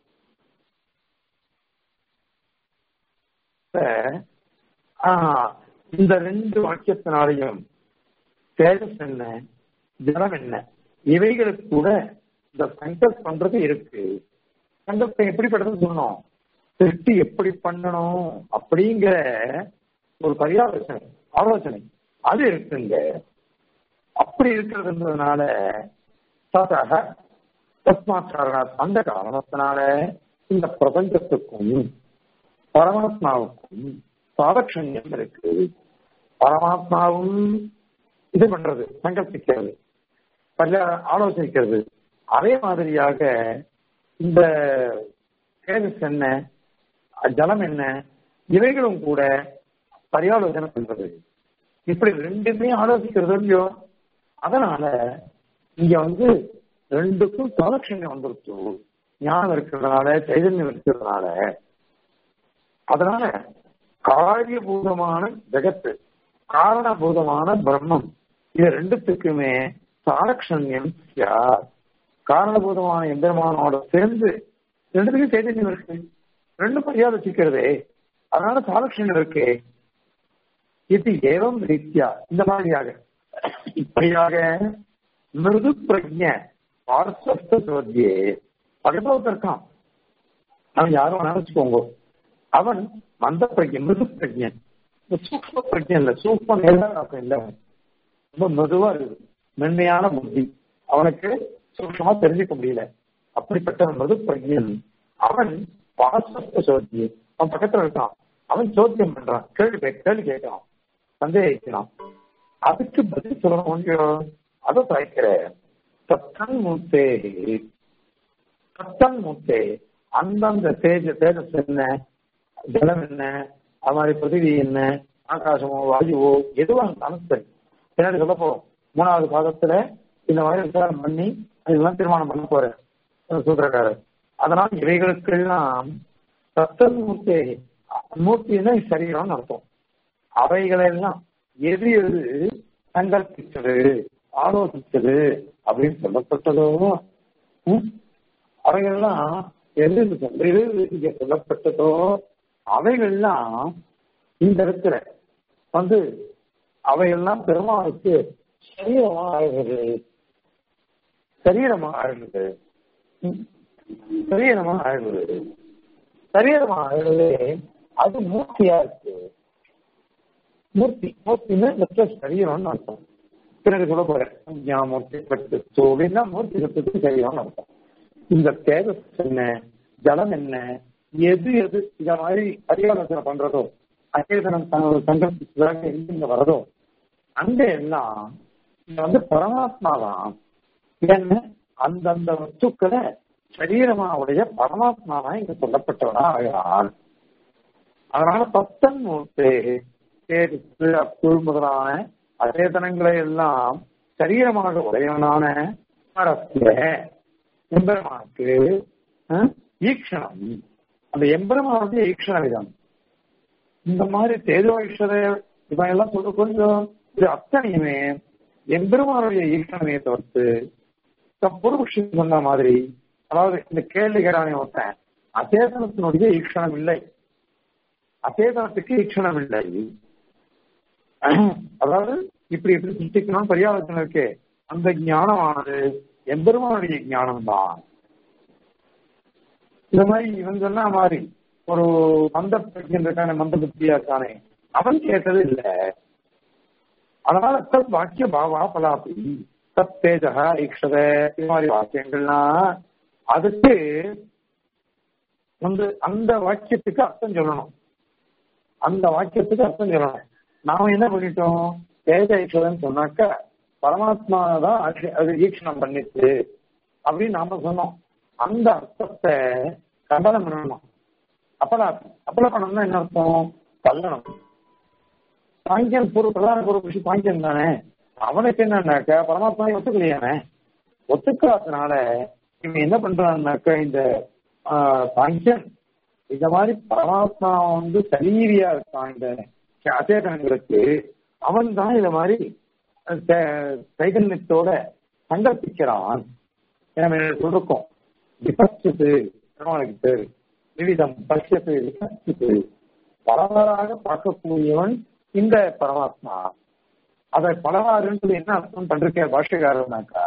இந்த ரெண்டு வாக்கியத்தினாலையும் தேஜஸ் என்ன ஜலம் என்ன இவைகளுக்கு கூட இந்த சங்கல்ப் பண்றது இருக்கு சங்கல்பம் எப்படிப்பட்டதுன்னு சொன்னோம் திருஷ்டி எப்படி பண்ணணும் அப்படிங்கிற ஒரு பரியாலோசனை ஆலோசனை அது இருக்குங்க அப்படி இருக்கிறதுன்றதுனால சாதாக தஸ்மாத் காரணம் அந்த காரணத்தினால இந்த பிரபஞ்சத்துக்கும் பரமாத்மாவுக்கும் சாதக்ஷண்யம் இருக்கு பரமாத்மாவும் இது பண்றது சங்கல்பிக்கிறது பல ஆலோசிக்கிறது அதே மாதிரியாக இந்த தேஜஸ் என்ன ஜலம் என்ன இவைகளும் கூட பரியாலோசனை பண்றது இப்படி ரெண்டுமே ஆலோசிக்கிறது இல்லையோ அதனால இங்க வந்து ரெண்டுக்கும் சாலட்சண்யம் வந்துருச்சு ஞானம் இருக்கிறதுனால சைதன்யம் இருக்கிறதுனால அதனால காரியபூதமான ஜெகத்து காரணபூதமான பிரம்மம் இது ரெண்டுத்துக்குமே சாலக்ஷண்யம் யார் காரணபூதமான எந்திரமானோட சேர்ந்து ரெண்டுத்துக்கும் சைதன்யம் இருக்கு ரெண்டு பரியாலோசிக்கிறதே அதனால சாலக்ஷண்யம் இருக்கு இது ஏவம் ரீத்தியா இந்த மாதிரியாக இப்படியாக மிருது பிரஜ பார்சஸ்த சோத்தியே பகவத் இருக்கான் அவன் யாரும் நினைச்சுக்கோங்க அவன் மந்த பிரஜன் மிருது பிரஜன் சூக்ம பிரஜன் இல்ல சூக்ம நேரம் இல்ல ரொம்ப மெதுவா இருக்குது மென்மையான புத்தி அவனுக்கு சூக்ஷமா தெரிஞ்சுக்க முடியல அப்படிப்பட்ட மிருது பிரஜன் அவன் பாசஸ்த சோத்தியே அவன் பக்கத்துல இருக்கான் அவன் சோத்தியம் பண்றான் கேள்வி கேள்வி கேட்கறான் சந்தேகிக்கிறான் அதுக்கு பதில் சொல்லணும் அதை தயக்கிற சத்தன் மூத்தே சத்தன் மூத்தே அந்தந்த தேஜ தேஜஸ் என்ன ஜலம் என்ன அது மாதிரி பிருத்திவி என்ன ஆகாசமோ வாயுவோ எதுவா இருந்தாலும் சரி பின்னாடி சொல்ல போறோம் மூணாவது பாகத்துல இந்த மாதிரி விசாரம் பண்ணி அதெல்லாம் தீர்மானம் பண்ண போறேன் சூத்திரக்காரர் அதனால் இவைகளுக்கெல்லாம் சத்தன் மூர்த்தே மூர்த்தின்னா சரீரம்னு அர்த்தம் அவைகளெல்லாம் எது எது சங்கல்பிச்சது ஆலோசிச்சது அப்படின்னு சொல்லப்பட்டதோ அவைகள்லாம் எது எது இங்க சொல்லப்பட்டதோ அவைகள்லாம் இந்த இடத்துல வந்து அவையெல்லாம் பெருமாளுக்கு சரீரமா ஆகிறது சரீரமா ஆகிறது சரீரமா ஆகிறது சரீரமா ஆகிறது அது மூர்த்தியா இருக்கு மூர்த்தி மூர்த்தின்னு மற்ற சரீரம்னு அர்த்தம் பிறகு சொல்ல போறேன் மூர்த்தி பட்டு சோவின்னா மூர்த்தி சத்துக்கு சரீரம்னு அர்த்தம் இந்த தேஜஸ் என்ன ஜலம் என்ன எது எது இத மாதிரி பரியாலோசனை பண்றதோ அச்சேதனம் சங்கல்பிச்சதாக எங்க வரதோ அங்க எல்லாம் இங்க வந்து பரமாத்மா தான் ஏன்னா அந்தந்த வஸ்துக்களை சரீரமா உடைய பரமாத்மா தான் இங்க சொல்லப்பட்டவனா ஆகிறான் அதனால பத்தன் மூர்த்தே தேரித்து அக்குள் முதலான அச்சேதனங்களை எல்லாம் சரீரமாக உடையவனான எம்பெருமானுக்கு ஈக்ஷணம் அந்த எம்பெருமானுடைய ஈக்ஷண விதம் இந்த மாதிரி தேஜோ ஈஸ்வர இவன் எல்லாம் சொல்ற கொஞ்சம் இது அத்தனையுமே எம்பெருமானுடைய ஈக்ஷணமே தவிர்த்து பூர்வபக்ஷி சொன்ன மாதிரி அதாவது இந்த கேள்வி கேடானே ஒருத்தன் அச்சேதனத்தினுடைய ஈக்ஷணம் இல்லை அச்சேதனத்துக்கு ஈக்ஷணம் இல்லை அதாவது இப்படி இப்படி சிருஷ்டிக்கணும் பரியாலோசனை இருக்கு அந்த ஞானமானது எம்பெருமானுடைய ஞானம் தான் இந்த மாதிரி இவன் சொன்னா மாதிரி ஒரு மந்த பிரஜன் இருக்கானே மந்த புத்தியா இருக்கானே அவன் கேட்டது இல்ல அதனால தத் வாக்கிய பாவா பலாபி தத் தேஜகா ஈக்ஷத இது மாதிரி வாக்கியங்கள்லாம் அதுக்கு வந்து அந்த வாக்கியத்துக்கு அர்த்தம் சொல்லணும் அந்த வாக்கியத்துக்கு அர்த்தம் சொல்லணும் நாம என்ன பண்ணிட்டோம் தேஜ ஈஸ்வரன் சொன்னாக்க பரமாத்மா தான் அது- அது ஈக்ஷணம் பண்ணிச்சு அப்படின்னு நாம சொன்னோம் அந்த அர்த்தத்தை கண்டனம் பண்ணணும் அப்பலாம் அப்பலாம் பண்ணணும்னா என்ன அர்த்தம் தள்ளணும் சாங்கியன் பொருள் பிரதான பொருள் விஷயம் சாங்கியன் தானே அவனுக்கு என்னன்னாக்க பரமாத்மா ஒத்துக்கலையானே ஒத்துக்காதனால இவன் என்ன பண்றான்னாக்க இந்த ஆஹ், சாங்கியன் இந்த மாதிரி பரமாத்மா வந்து சரீரியா இருக்கான் இந்த அச்சேதனங்களுக்கு அவன் தான் இந்த மாதிரி அஹ், சை- சைதன்யத்தோட சங்கல்பிக்கிறான் நம்ம சொல்லிருக்கோம் விபஸ்து பெருமாளுக்கு பேரு விவிதம் பஷ்யத்து விபஸ்து பலவாறாக பார்க்கக்கூடியவன் இந்த பரமாத்மா அதை பலவாறுன்னு சொல்லி என்ன அர்த்தம் பண்ருக்க பாஷ்யக்காரனாக்கா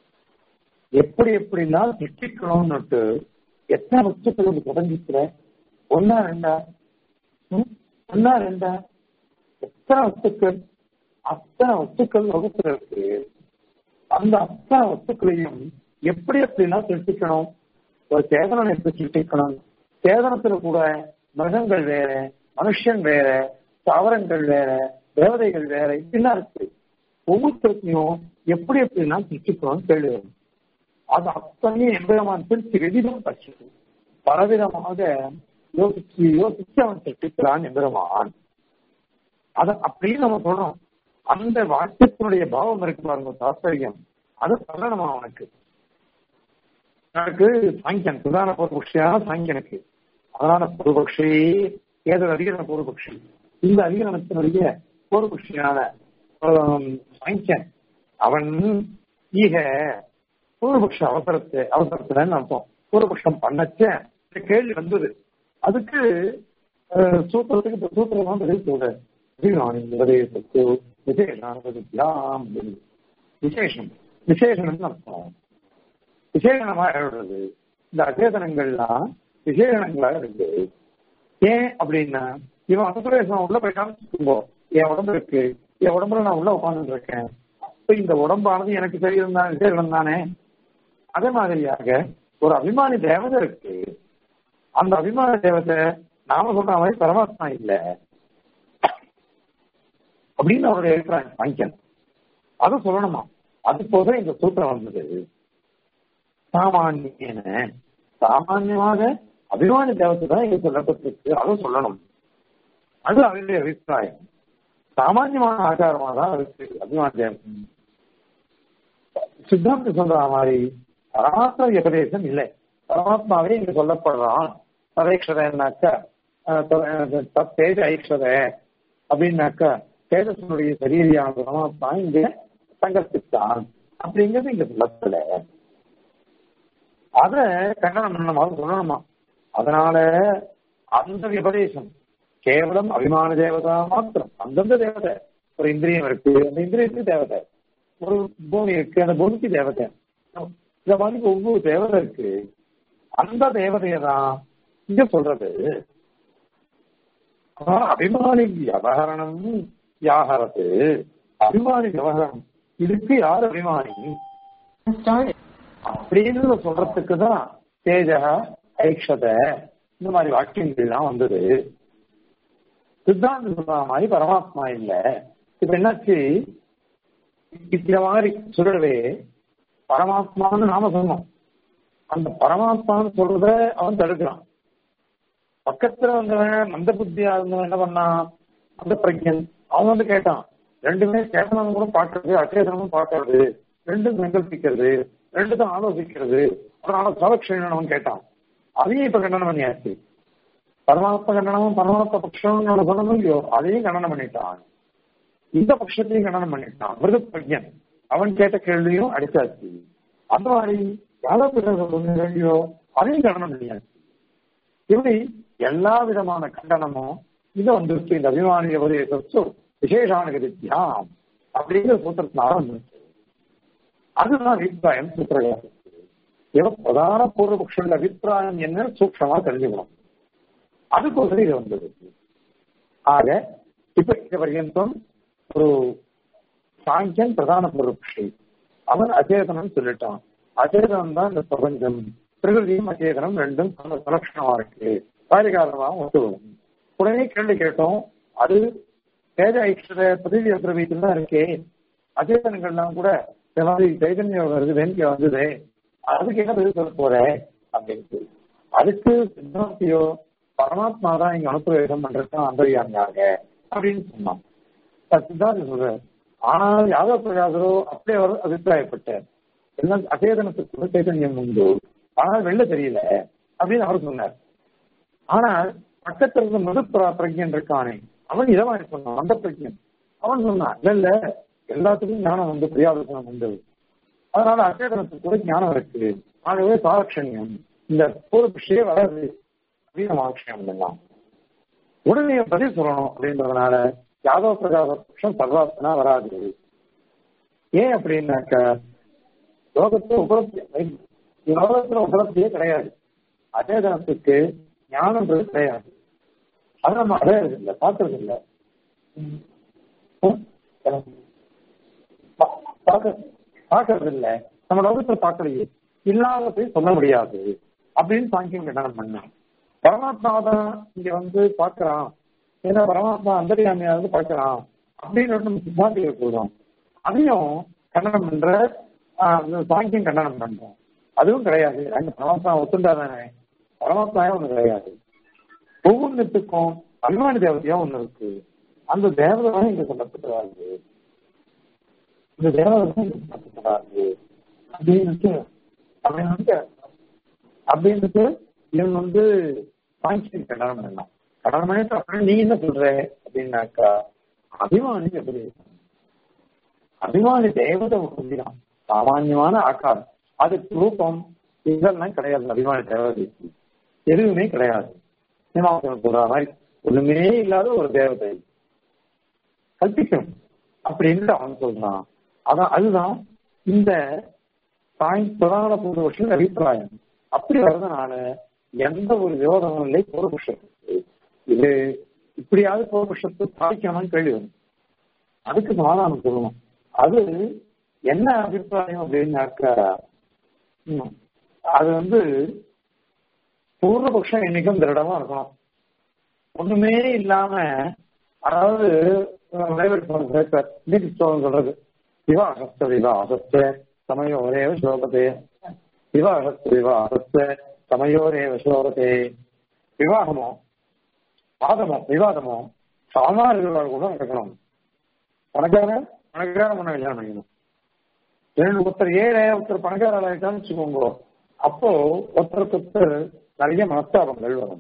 எப்படி எப்படிலாம் சிருஷ்டிக்கணும்னுட்டு எத்தனை வஸ்துக்கள் தொடங்கிக்கிற ஒன்னா ரெண்டா ம்? ஒன்னா ரெண்டா எத்தனை வஸ்துக்கள் அத்தனை வஸ்துக்கள் வகுப்புல இருக்கு அந்த அத்தனை வஸ்துக்களையும் எப்படி எப்படிலாம் சிருஷ்டிக்கணும் ஒரு சேதனம் எப்படி சிருஷ்டிக்கணும் சேதனத்துல கூட மிருகங்கள் வேற மனுஷன் வேற தாவரங்கள் வேற தேவதைகள் வேற இப்படிலாம் இருக்கு ஒவ்வொருத்தருக்கையும் எப்படி எப்படிலாம் சிருஷ்டிக்கணும்னு கேள்வி வரும் அது அத்தனையும் எம்பெருமான் பிரித்து விதிதம் பட்சது பலவிதமாக யோசிச்சு யோசிச்சு அவன் சிருஷ்டிக்கிறான் எம்பெருமான் அத அப்படின்னு நம்ம சொல்றோம் அந்த வாக்கியத்தினுடைய பாவம் இருக்கு பாருங்க தாத்பரியம் அது சொல்லணுமா அவனுக்கு எனக்கு சாங்கியன் பிரதான பூர்வபக்ஷியான சாங்கியனுக்கு அதனால பூர்வபக்ஷி ஏதோ அதிகரண பூர்வபக்ஷி இந்த அதிகரணத்தினுடைய பூர்வபக்ஷியான ஆம், சாங்கியன் அவன் ஈக பூர்வபக்ஷ அவசரத்தை அவசரத்துலன்னு அர்த்தம் பூர்வபக்ஷம் பண்ணச்ச இந்த கேள்வி வந்தது அதுக்கு அஹ், சூத்திரத்துக்கு இப்ப சூத்திரம் தான் பதில் சொல்றேன் விசேஷம் விசேஷம் விசேஷம் விசேஷம் அர்த்தம் விசேஷணமா எழுதுறது இந்த அச்சேதனங்கள்லாம் விசேஷணங்களா இருக்கு ஏன் அப்படின்னா இவன் அனுசுரேசம் உள்ள போயிட்டான்னு என் உடம்பு இருக்கு என் உடம்புல நான் உள்ள உட்கார்ந்து இருக்கேன் அப்ப இந்த உடம்பானது எனக்கு தெரியும் தான் விசேஷம் தானே அதே மாதிரியாக ஒரு அபிமானி தேவதை இருக்கு அந்த அபிமான தேவதை நாம சொல்ற மாதிரி பரமாத்மா இல்ல அப்படின்னு அவருடைய அபிப்பிராயம் வாங்கிக்கணும் அதை சொல்லணுமா அது போக இந்த சூத்திரம் வந்தது சாமானியன சாமான்யமாக அபிமான தேவத்தை தான் இங்க சொல்லப்பட்டிருக்கு அதை சொல்லணும் அது அவருடைய அபிப்பிராயம் சாமான்யமான ஆச்சாரமா தான் இருக்கு அபிமான தேவம் சித்தாந்த சொல்ற மாதிரி பரமாத்மா உபதேசம் இல்லை பரமாத்மாவே இங்க சொல்லப்படுறான் ததேக்ஷதன்னாக்கா தேஜ ஐக்ஷத அப்படின்னாக்கா தேஜசனுடைய சரீரியான பரமாத்மா இங்க சங்கல்பித்தான் அப்படிங்கிறது இங்க சொல்லப்படல அத கண்டனம் பண்ணணுமா சொல்லணுமா அதனால அந்த விபதேசம் கேவலம் அபிமான தேவதா மாத்திரம் அந்தந்த தேவதை ஒரு இந்திரியம் இருக்கு அந்த இந்திரியத்துக்கு தேவதை ஒரு பூமி இருக்கு அந்த பூமிக்கு தேவதை இந்த மாதிரி ஒவ்வொரு தேவதை இருக்கு அந்த தேவதையை தான் இங்க சொல்றது ஆனா, அபிமானி விவகரணம் வியாகரத்து அபிமானி விவகாரம் இதுக்கு யார் அபிமானி அப்படின்னு சொல்றதுக்கு தான் தேஜக ஐக்ஷத இந்த மாதிரி வாக்கியங்கள்லாம் வந்தது சித்தாந்த சொல்ற மாதிரி பரமாத்மா இல்ல இப்ப என்னாச்சு இந்த மாதிரி சொல்லவே பரமாத்மான்னு நாம சொன்னோம் அந்த பரமாத்மான்னு சொல்றத அவன் தடுக்கிறான் பக்கத்துல வந்தவன் மந்த புத்தியா இருந்தவன் என்ன பண்ணான் அந்த பிரஜன் அவன் வந்து கேட்டான் ரெண்டுமே சேதனம் கூட பார்க்கறது அச்சேதனமும் பார்க்கறது ரெண்டும் சங்கல்பிக்கிறது ரெண்டுக்கும் ஆலோசிக்கிறது அதனால சவக்ஷணம் கேட்டான் அதையும் இப்ப கண்டனம் பண்ணியாச்சு பரமாத்ம கண்டனமும் பரமாத்ம பட்சம் சொல்லணும் இல்லையோ அதையும் கண்டனம் பண்ணிட்டான் இந்த பட்சத்தையும் கண்டனம் பண்ணிட்டான் மிருது பிரஜன் அவன் கேட்ட கேள்வியும் அடிச்சாச்சு அந்த மாதிரி யாதவ கேள்வியோ அதையும் கண்டனம் பண்ணியாச்சு இப்படி எல்லா விதமான கண்டனமும் இது வந்துருச்சு இந்த அபிமானிய உபதேசத்து விசேஷான வித்யாம் அப்படிங்கிற சூத்திரத்தினால வந்துருச்சு அதுதான் அபிப்பிராயம் சூத்திரகாரத்துக்கு இவன் பிரதான பூர்வபக்ஷனுடைய அபிப்பிராயம் என்ன சூக்ஷமா தெரிஞ்சுக்கணும் அதுக்கோசரம் இது வந்தது ஆக இப்ப இது பர்யந்தம் ஒரு சாங்கியன் பிரதான பூர்வபக்ஷி அவன் அச்சேதனம் சொல்லிட்டான் அச்சேதனம் தான் இந்த பிரபஞ்சம் பிரகிருதியும் அச்சேதனம் ரெண்டும் சுலட்சணமா இருக்கு காரியகாரணமாக ஒத்துவரும் உடனே கேள்வி கேட்டோம் அது தேஜ ஐஸ்வர பிரதிவி பிரவீத்தில் தான் இருக்கே அச்சேதனங்கள்லாம் கூட இந்த மாதிரி சைதன்யம் வருது வேண்டிய வந்தது அதுக்கு என்ன பதில் சொல்ல போற அப்படின்ட்டு அதுக்கு சித்தாந்தியோ பரமாத்மா தான் இங்க அனுப்பிரவேசம் பண்றது அந்தரியாங்க அப்படின்னு சொன்னான் சித்தாந்தி சொல்ற ஆனால் யாதவ பிரகாசரோ அப்படியே அவர் அபிப்பிராயப்பட்டார் எல்லாம் அச்சேதனத்துக்கு சைதன்யம் உண்டு ஆனால் வெளில தெரியல அப்படின்னு அவர் சொன்னார் ஆனால் பக்கத்துல இருந்த மது பிரஜன் இருக்கானே அவன் இதை மாதிரி சொன்னான் அந்த பிரஜன் அவன் சொன்னான் இல்ல இல்ல எல்லாத்துக்கும் ஞானம் வந்து பிரியாதனம் உண்டு அதனால அச்சேதனத்துக்கு கூட ஞானம் இருக்கு ஆகவே சாரட்சணியம் இந்த பூர்வபக்ஷியே வராது வீரமாட்சியம் எல்லாம் உடனே பதில் சொல்லணும் அப்படின்றதுனால யாதவ பிரகாச பட்சம் சர்வாசனா வராது ஏன் அப்படின்னாக்க லோகத்துல உபலப்தி லோகத்துல உபலப்தியே கிடையாது அச்சேதனத்துக்கு ஞானம்ன்றது கிடையாது அது நம்ம அடையாது இல்லை பார்க்கறது இல்லை பார்க்கறது இல்லை நம்ம லோகத்துல பார்க்கலையே இல்லாததை சொல்ல முடியாது அப்படின்னு சாங்கியம் கண்டனம் பண்ணான் பரமாத்மா தான் இங்க வந்து பார்க்கறான் ஏன்னா பரமாத்மா அந்தரியாமையா வந்து பார்க்கறான் அப்படின்னு நம்ம சித்தாந்திகள் கூறும் அதையும் கண்டனம் பண்ற சாங்கியம் கண்டனம் பண்றோம் அதுவும் கிடையாது அங்க பரமாத்மா ஒத்துண்டா தானே பரமாத்மாவே ஒண்ணு கிடையாது ஒவ்வொன்றுத்துக்கும் அபிமானி தேவதையா ஒண்ணு இருக்கு அந்த தேவதை தான் இங்க சொல்லப்பட்டதாரு இந்த தேவதை தான் இங்க சொல்லப்பட்டதாரு அப்படின்னுட்டு அப்படின்னு அப்படின்ட்டு இவன் வந்து சாங்கியம் கண்டனம் பண்ணான் கண்டனம் பண்ணிட்டு அப்புறம் நீ என்ன சொல்ற அப்படின்னாக்கா அபிமானி எப்படி அபிமானி தேவதை ஒன்றுதான் சாமான்யமான ஆக்காரம் அதுக்கு ரூபம் இதெல்லாம் கிடையாது அபிமானி தேவதைக்கு எதுவுமே கிடையாது சினிமாவுக்கு சொல்ற மாதிரி ஒண்ணுமே இல்லாத ஒரு தேவதை கல்பிக்கணும் அப்படின்னு அவன் சொல்றான் அதான் அதுதான் இந்த தாய் பிரதான பூர்வபக்ஷன் அபிப்பிராயம் அப்படி வர்றதுனால எந்த ஒரு விரோதமும் இல்லை பூர்வபக்ஷத்துக்கு இது இப்படியாவது பூர்வபக்ஷத்தை சாதிக்கணும்னு கேள்வி வரும் அதுக்கு சமாதானம் சொல்லணும் அது என்ன அபிப்பிராயம் அப்படின்னாக்கா அது வந்து பூர்வபக்ஷம் என்னைக்கும் திருடமா இருக்கணும் ஒண்ணுமே இல்லாம அதாவது சொல்றது இவா அகஸ்த விவா அகஸ்த சமயோரேவ சோபதே இவா அகஸ்த விவா அகஸ்த சமயோரேவ சோபதே விவாகமோ வாதமோ விவாதமோ சாமானியர்களால் கூட நடக்கணும் பணக்கார பணக்கார பண்ண கல்யாணம் பண்ணிக்கணும் ரெண்டு ஒருத்தர் ஏழை ஒருத்தர் பணக்கார ஆகிட்டான்னு வச்சுக்கோங்க அப்போ ஒருத்தருக்கு ஒருத்தர் நிறைய மனஸ்தாபங்கள் வரும்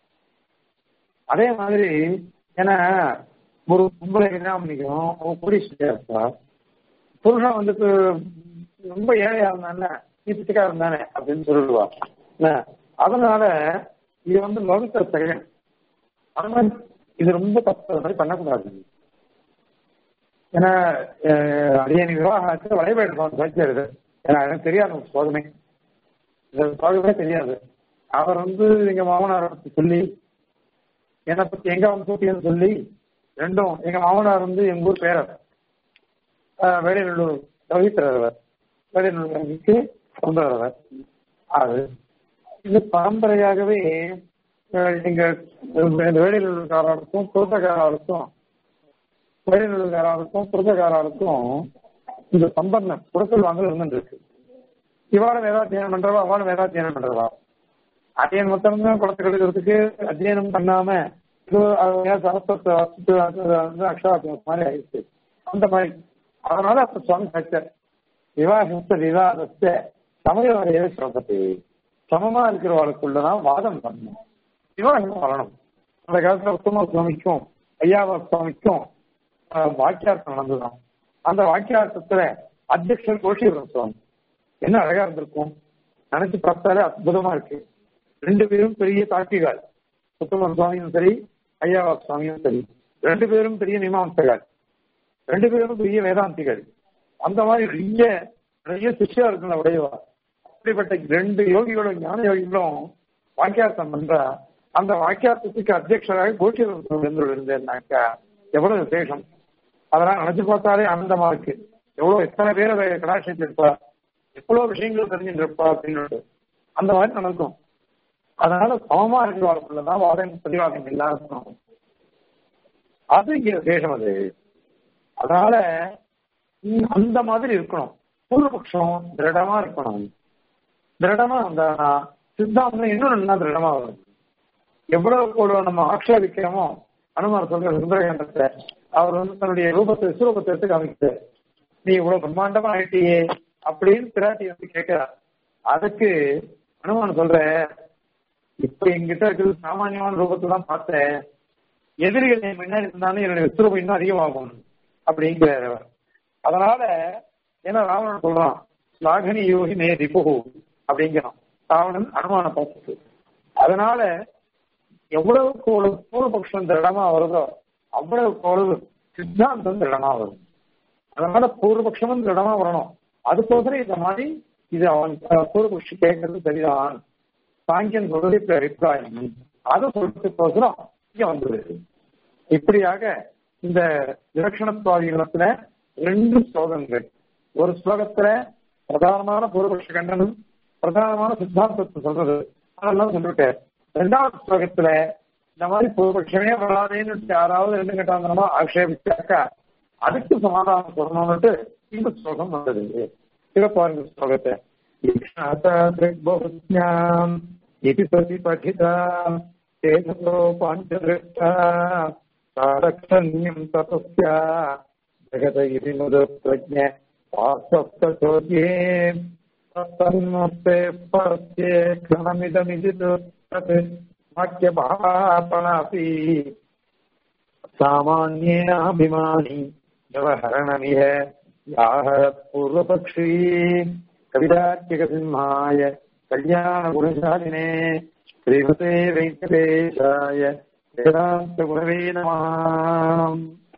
அதே மாதிரி ஏன்னா ஒரு பொம்பளை என்ன பண்ணிக்கணும் கோடீஸ்வரியா இருப்பா புருஷன் வந்துட்டு ரொம்ப ஏழையா இருந்தானே நீ பிச்சைக்காரன் தானே அப்படின்னு சொல்லிடுவா அதனால இது வந்து லோகத்தை செயல் அது மாதிரி இது ரொம்ப தப்பு அது மாதிரி பண்ணக்கூடாது ஏன்னா அடியணி விவாகத்துக்கு வளைவேடு வைக்கிறது ஏன்னா எனக்கு தெரியாது சோதனை சோதமே தெரியாது அவர் வந்து எங்க மாமனார் பத்தி சொல்லி என்னை பத்தி எங்க வந்து சொல்லி ரெண்டும் எங்க மாமனார் வந்து எங்க ஊர் பேரர் வேலைநல்லூர் ரவித்திரவர் வேலைநல்லூருக்கு சொந்தவர் அது இது பரம்பரையாகவே எங்க வேலைநல்லூர்காரருக்கும் குருத்தக்காரருக்கும் வேலைநல்லூர்காரருக்கும் குருத்தக்காரருக்கும் இந்த சம்பந்தம் குடுக்கல் வாங்கல் இருந்துருக்கு இவாளும் ஏதாத்தியானம் பண்றவா அவளும் ஏதாத்தியானம் பண்றவா அத்தியனம் மொத்தம் குளத்தை கெடுக்கிறதுக்கு அத்தியனம் பண்ணாம சரஸ்வத்தை வந்து அக்ஷராத்தியம் மாதிரி ஆயிடுச்சு அந்த மாதிரி அதனால அப்ப சுவாமி சச்சர் விவாகத்த விவாதத்தை சமயவரையே சொல்றது சமமா இருக்கிறவர்களுக்குள்ளதான் வாதம் பண்ணணும் விவாகம் வரணும் அந்த காலத்துல உத்தம சுவாமிக்கும் ஐயாவா சுவாமிக்கும் வாக்கியார்த்தம் நடந்துதான் அந்த வாக்கியார்த்தத்துல அத்தியக்ஷர் கோஷிபுரம் சுவாமி என்ன அழகா இருந்திருக்கும் நினைச்சு பார்த்தாலே அற்புதமா இருக்கு ரெண்டு பேரும் பெரிய தாக்கிகள் உத்தம சுவாமியும் சரி ஐயாவா சுவாமியும் சரி ரெண்டு பேரும் பெரிய மீமாம்சகர் ரெண்டு பேரும் பெரிய வேதாந்திகள் அந்த மாதிரி நிறைய நிறைய சிஷ்யா இருக்குல்ல உடையவா இப்படிப்பட்ட ரெண்டு யோகிகளும் ஞான யோகிகளும் வாக்கியார்த்தம் பண்றா அந்த வாக்கியார்த்தத்துக்கு அத்தியட்சராக கோஷி இருந்தேன்னாக்கா எவ்வளவு விசேஷம் அதெல்லாம் நினைச்சு பார்த்தாலே ஆனந்தமா இருக்கு எவ்வளவு எத்தனை பேர் அதை கடாட்சிட்டு இருப்பா எவ்வளவு விஷயங்கள் தெரிஞ்சுட்டு இருப்பா அப்படின்னு அந்த மாதிரி நடக்கும் அதனால சமமா இருக்கிறவர்களுக்குள்ளதான் வாதம் பிரதிவாதம் இல்லாத அது இங்க விசேஷம் அது அதனால அந்த மாதிரி இருக்கணும் பூர்வபக்ஷம் திருடமா இருக்கணும் திருடமா அந்த சித்தாந்தம் இன்னும் நல்லா திருடமா வரும் எவ்வளவு கூட நம்ம ஆக்ஷேபிக்கிறோமோ அனுமார் சொல்ற சுந்தரகாண்டத்தை அவர் வந்து தன்னுடைய ரூபத்தை விஸ்வரூபத்தை எடுத்து காமிக்கிறார் நீ இவ்வளவு பிரம்மாண்டமா ஆயிட்டியே அப்படின்னு பிராட்டி வந்து கேட்கிறார் அதுக்கு அனுமான் சொல்ற இப்ப எங்கிட்ட இருக்கிறது சாமானியமான ரூபத்தை தான் பார்த்தேன் எதிரிகள் என் முன்னாடி இருந்தாலும் என்னுடைய விஸ்வரூபம் இன்னும் அதிகமாகும் அப்படிங்கிறார் அவர் அதனால ஏன்னா ராவணன் சொல்றான் லாகனி யோகி நே ரிபு அப்படிங்கிறான் ராவணன் அனுமான பார்த்துட்டு அதனால எவ்வளவுக்கு ஒரு பூர்வபக்ஷம் திருடமா வருதோ அவ்வளவுக்கு ஒரு சித்தாந்தம் திருடமா வரும் அதனால பூர்வபக்ஷமும் திருடமா வரணும் அதுக்கோசரம் இந்த மாதிரி இது அவன் பூர்வபக்ஷி கேட்கறது சரிதான் சாங்கியன் சொல்றது இப்ப அபிப்பிராயம் அதை சொல்றதுக்கோசரம் இங்க வந்துடுது இப்படியாக இந்த விலட்சணத்துவாதிகளத்துல ரெண்டு ஸ்லோகங்கள் ஒரு ஸ்லோகத்துல பிரதானமான பூர்வபக்ஷ கண்டனம் பிரதானமான சித்தாந்தத்தை சொல்றது அதெல்லாம் சொல்லிவிட்டார் ரெண்டாவது ஸ்லோகத்துல இந்த மாதிரி பூர்வபக்ஷமே வராதேன்னு யாராவது ரெண்டு கட்டாந்தனமா ஆக்ஷேபிச்சாக்கா அதுக்கு சமாதானம் சொல்லணும்னுட்டு இந்த ஸ்லோகம் வந்தது சிறப்பாருங்க ஸ்லோகத்தை बहुज्ञाम् इति सति पठिता तेजसो पाञ्चदृष्टा सारक्षण्यम् तपस्या जगत इति मुदप्रज्ञ वास्तवचोद्ये तन्मस्ते परस्ये क्षणमिदमिति तत् वाक्यभापणापि सामान्येनाभिमानि व्यवहरणमिह याह पूर्वपक्षी कविराज्यकसिंहाय कल्याणगुणशालिने श्रीमते वेङ्कटेशाय वेदान्तगुणवे नमः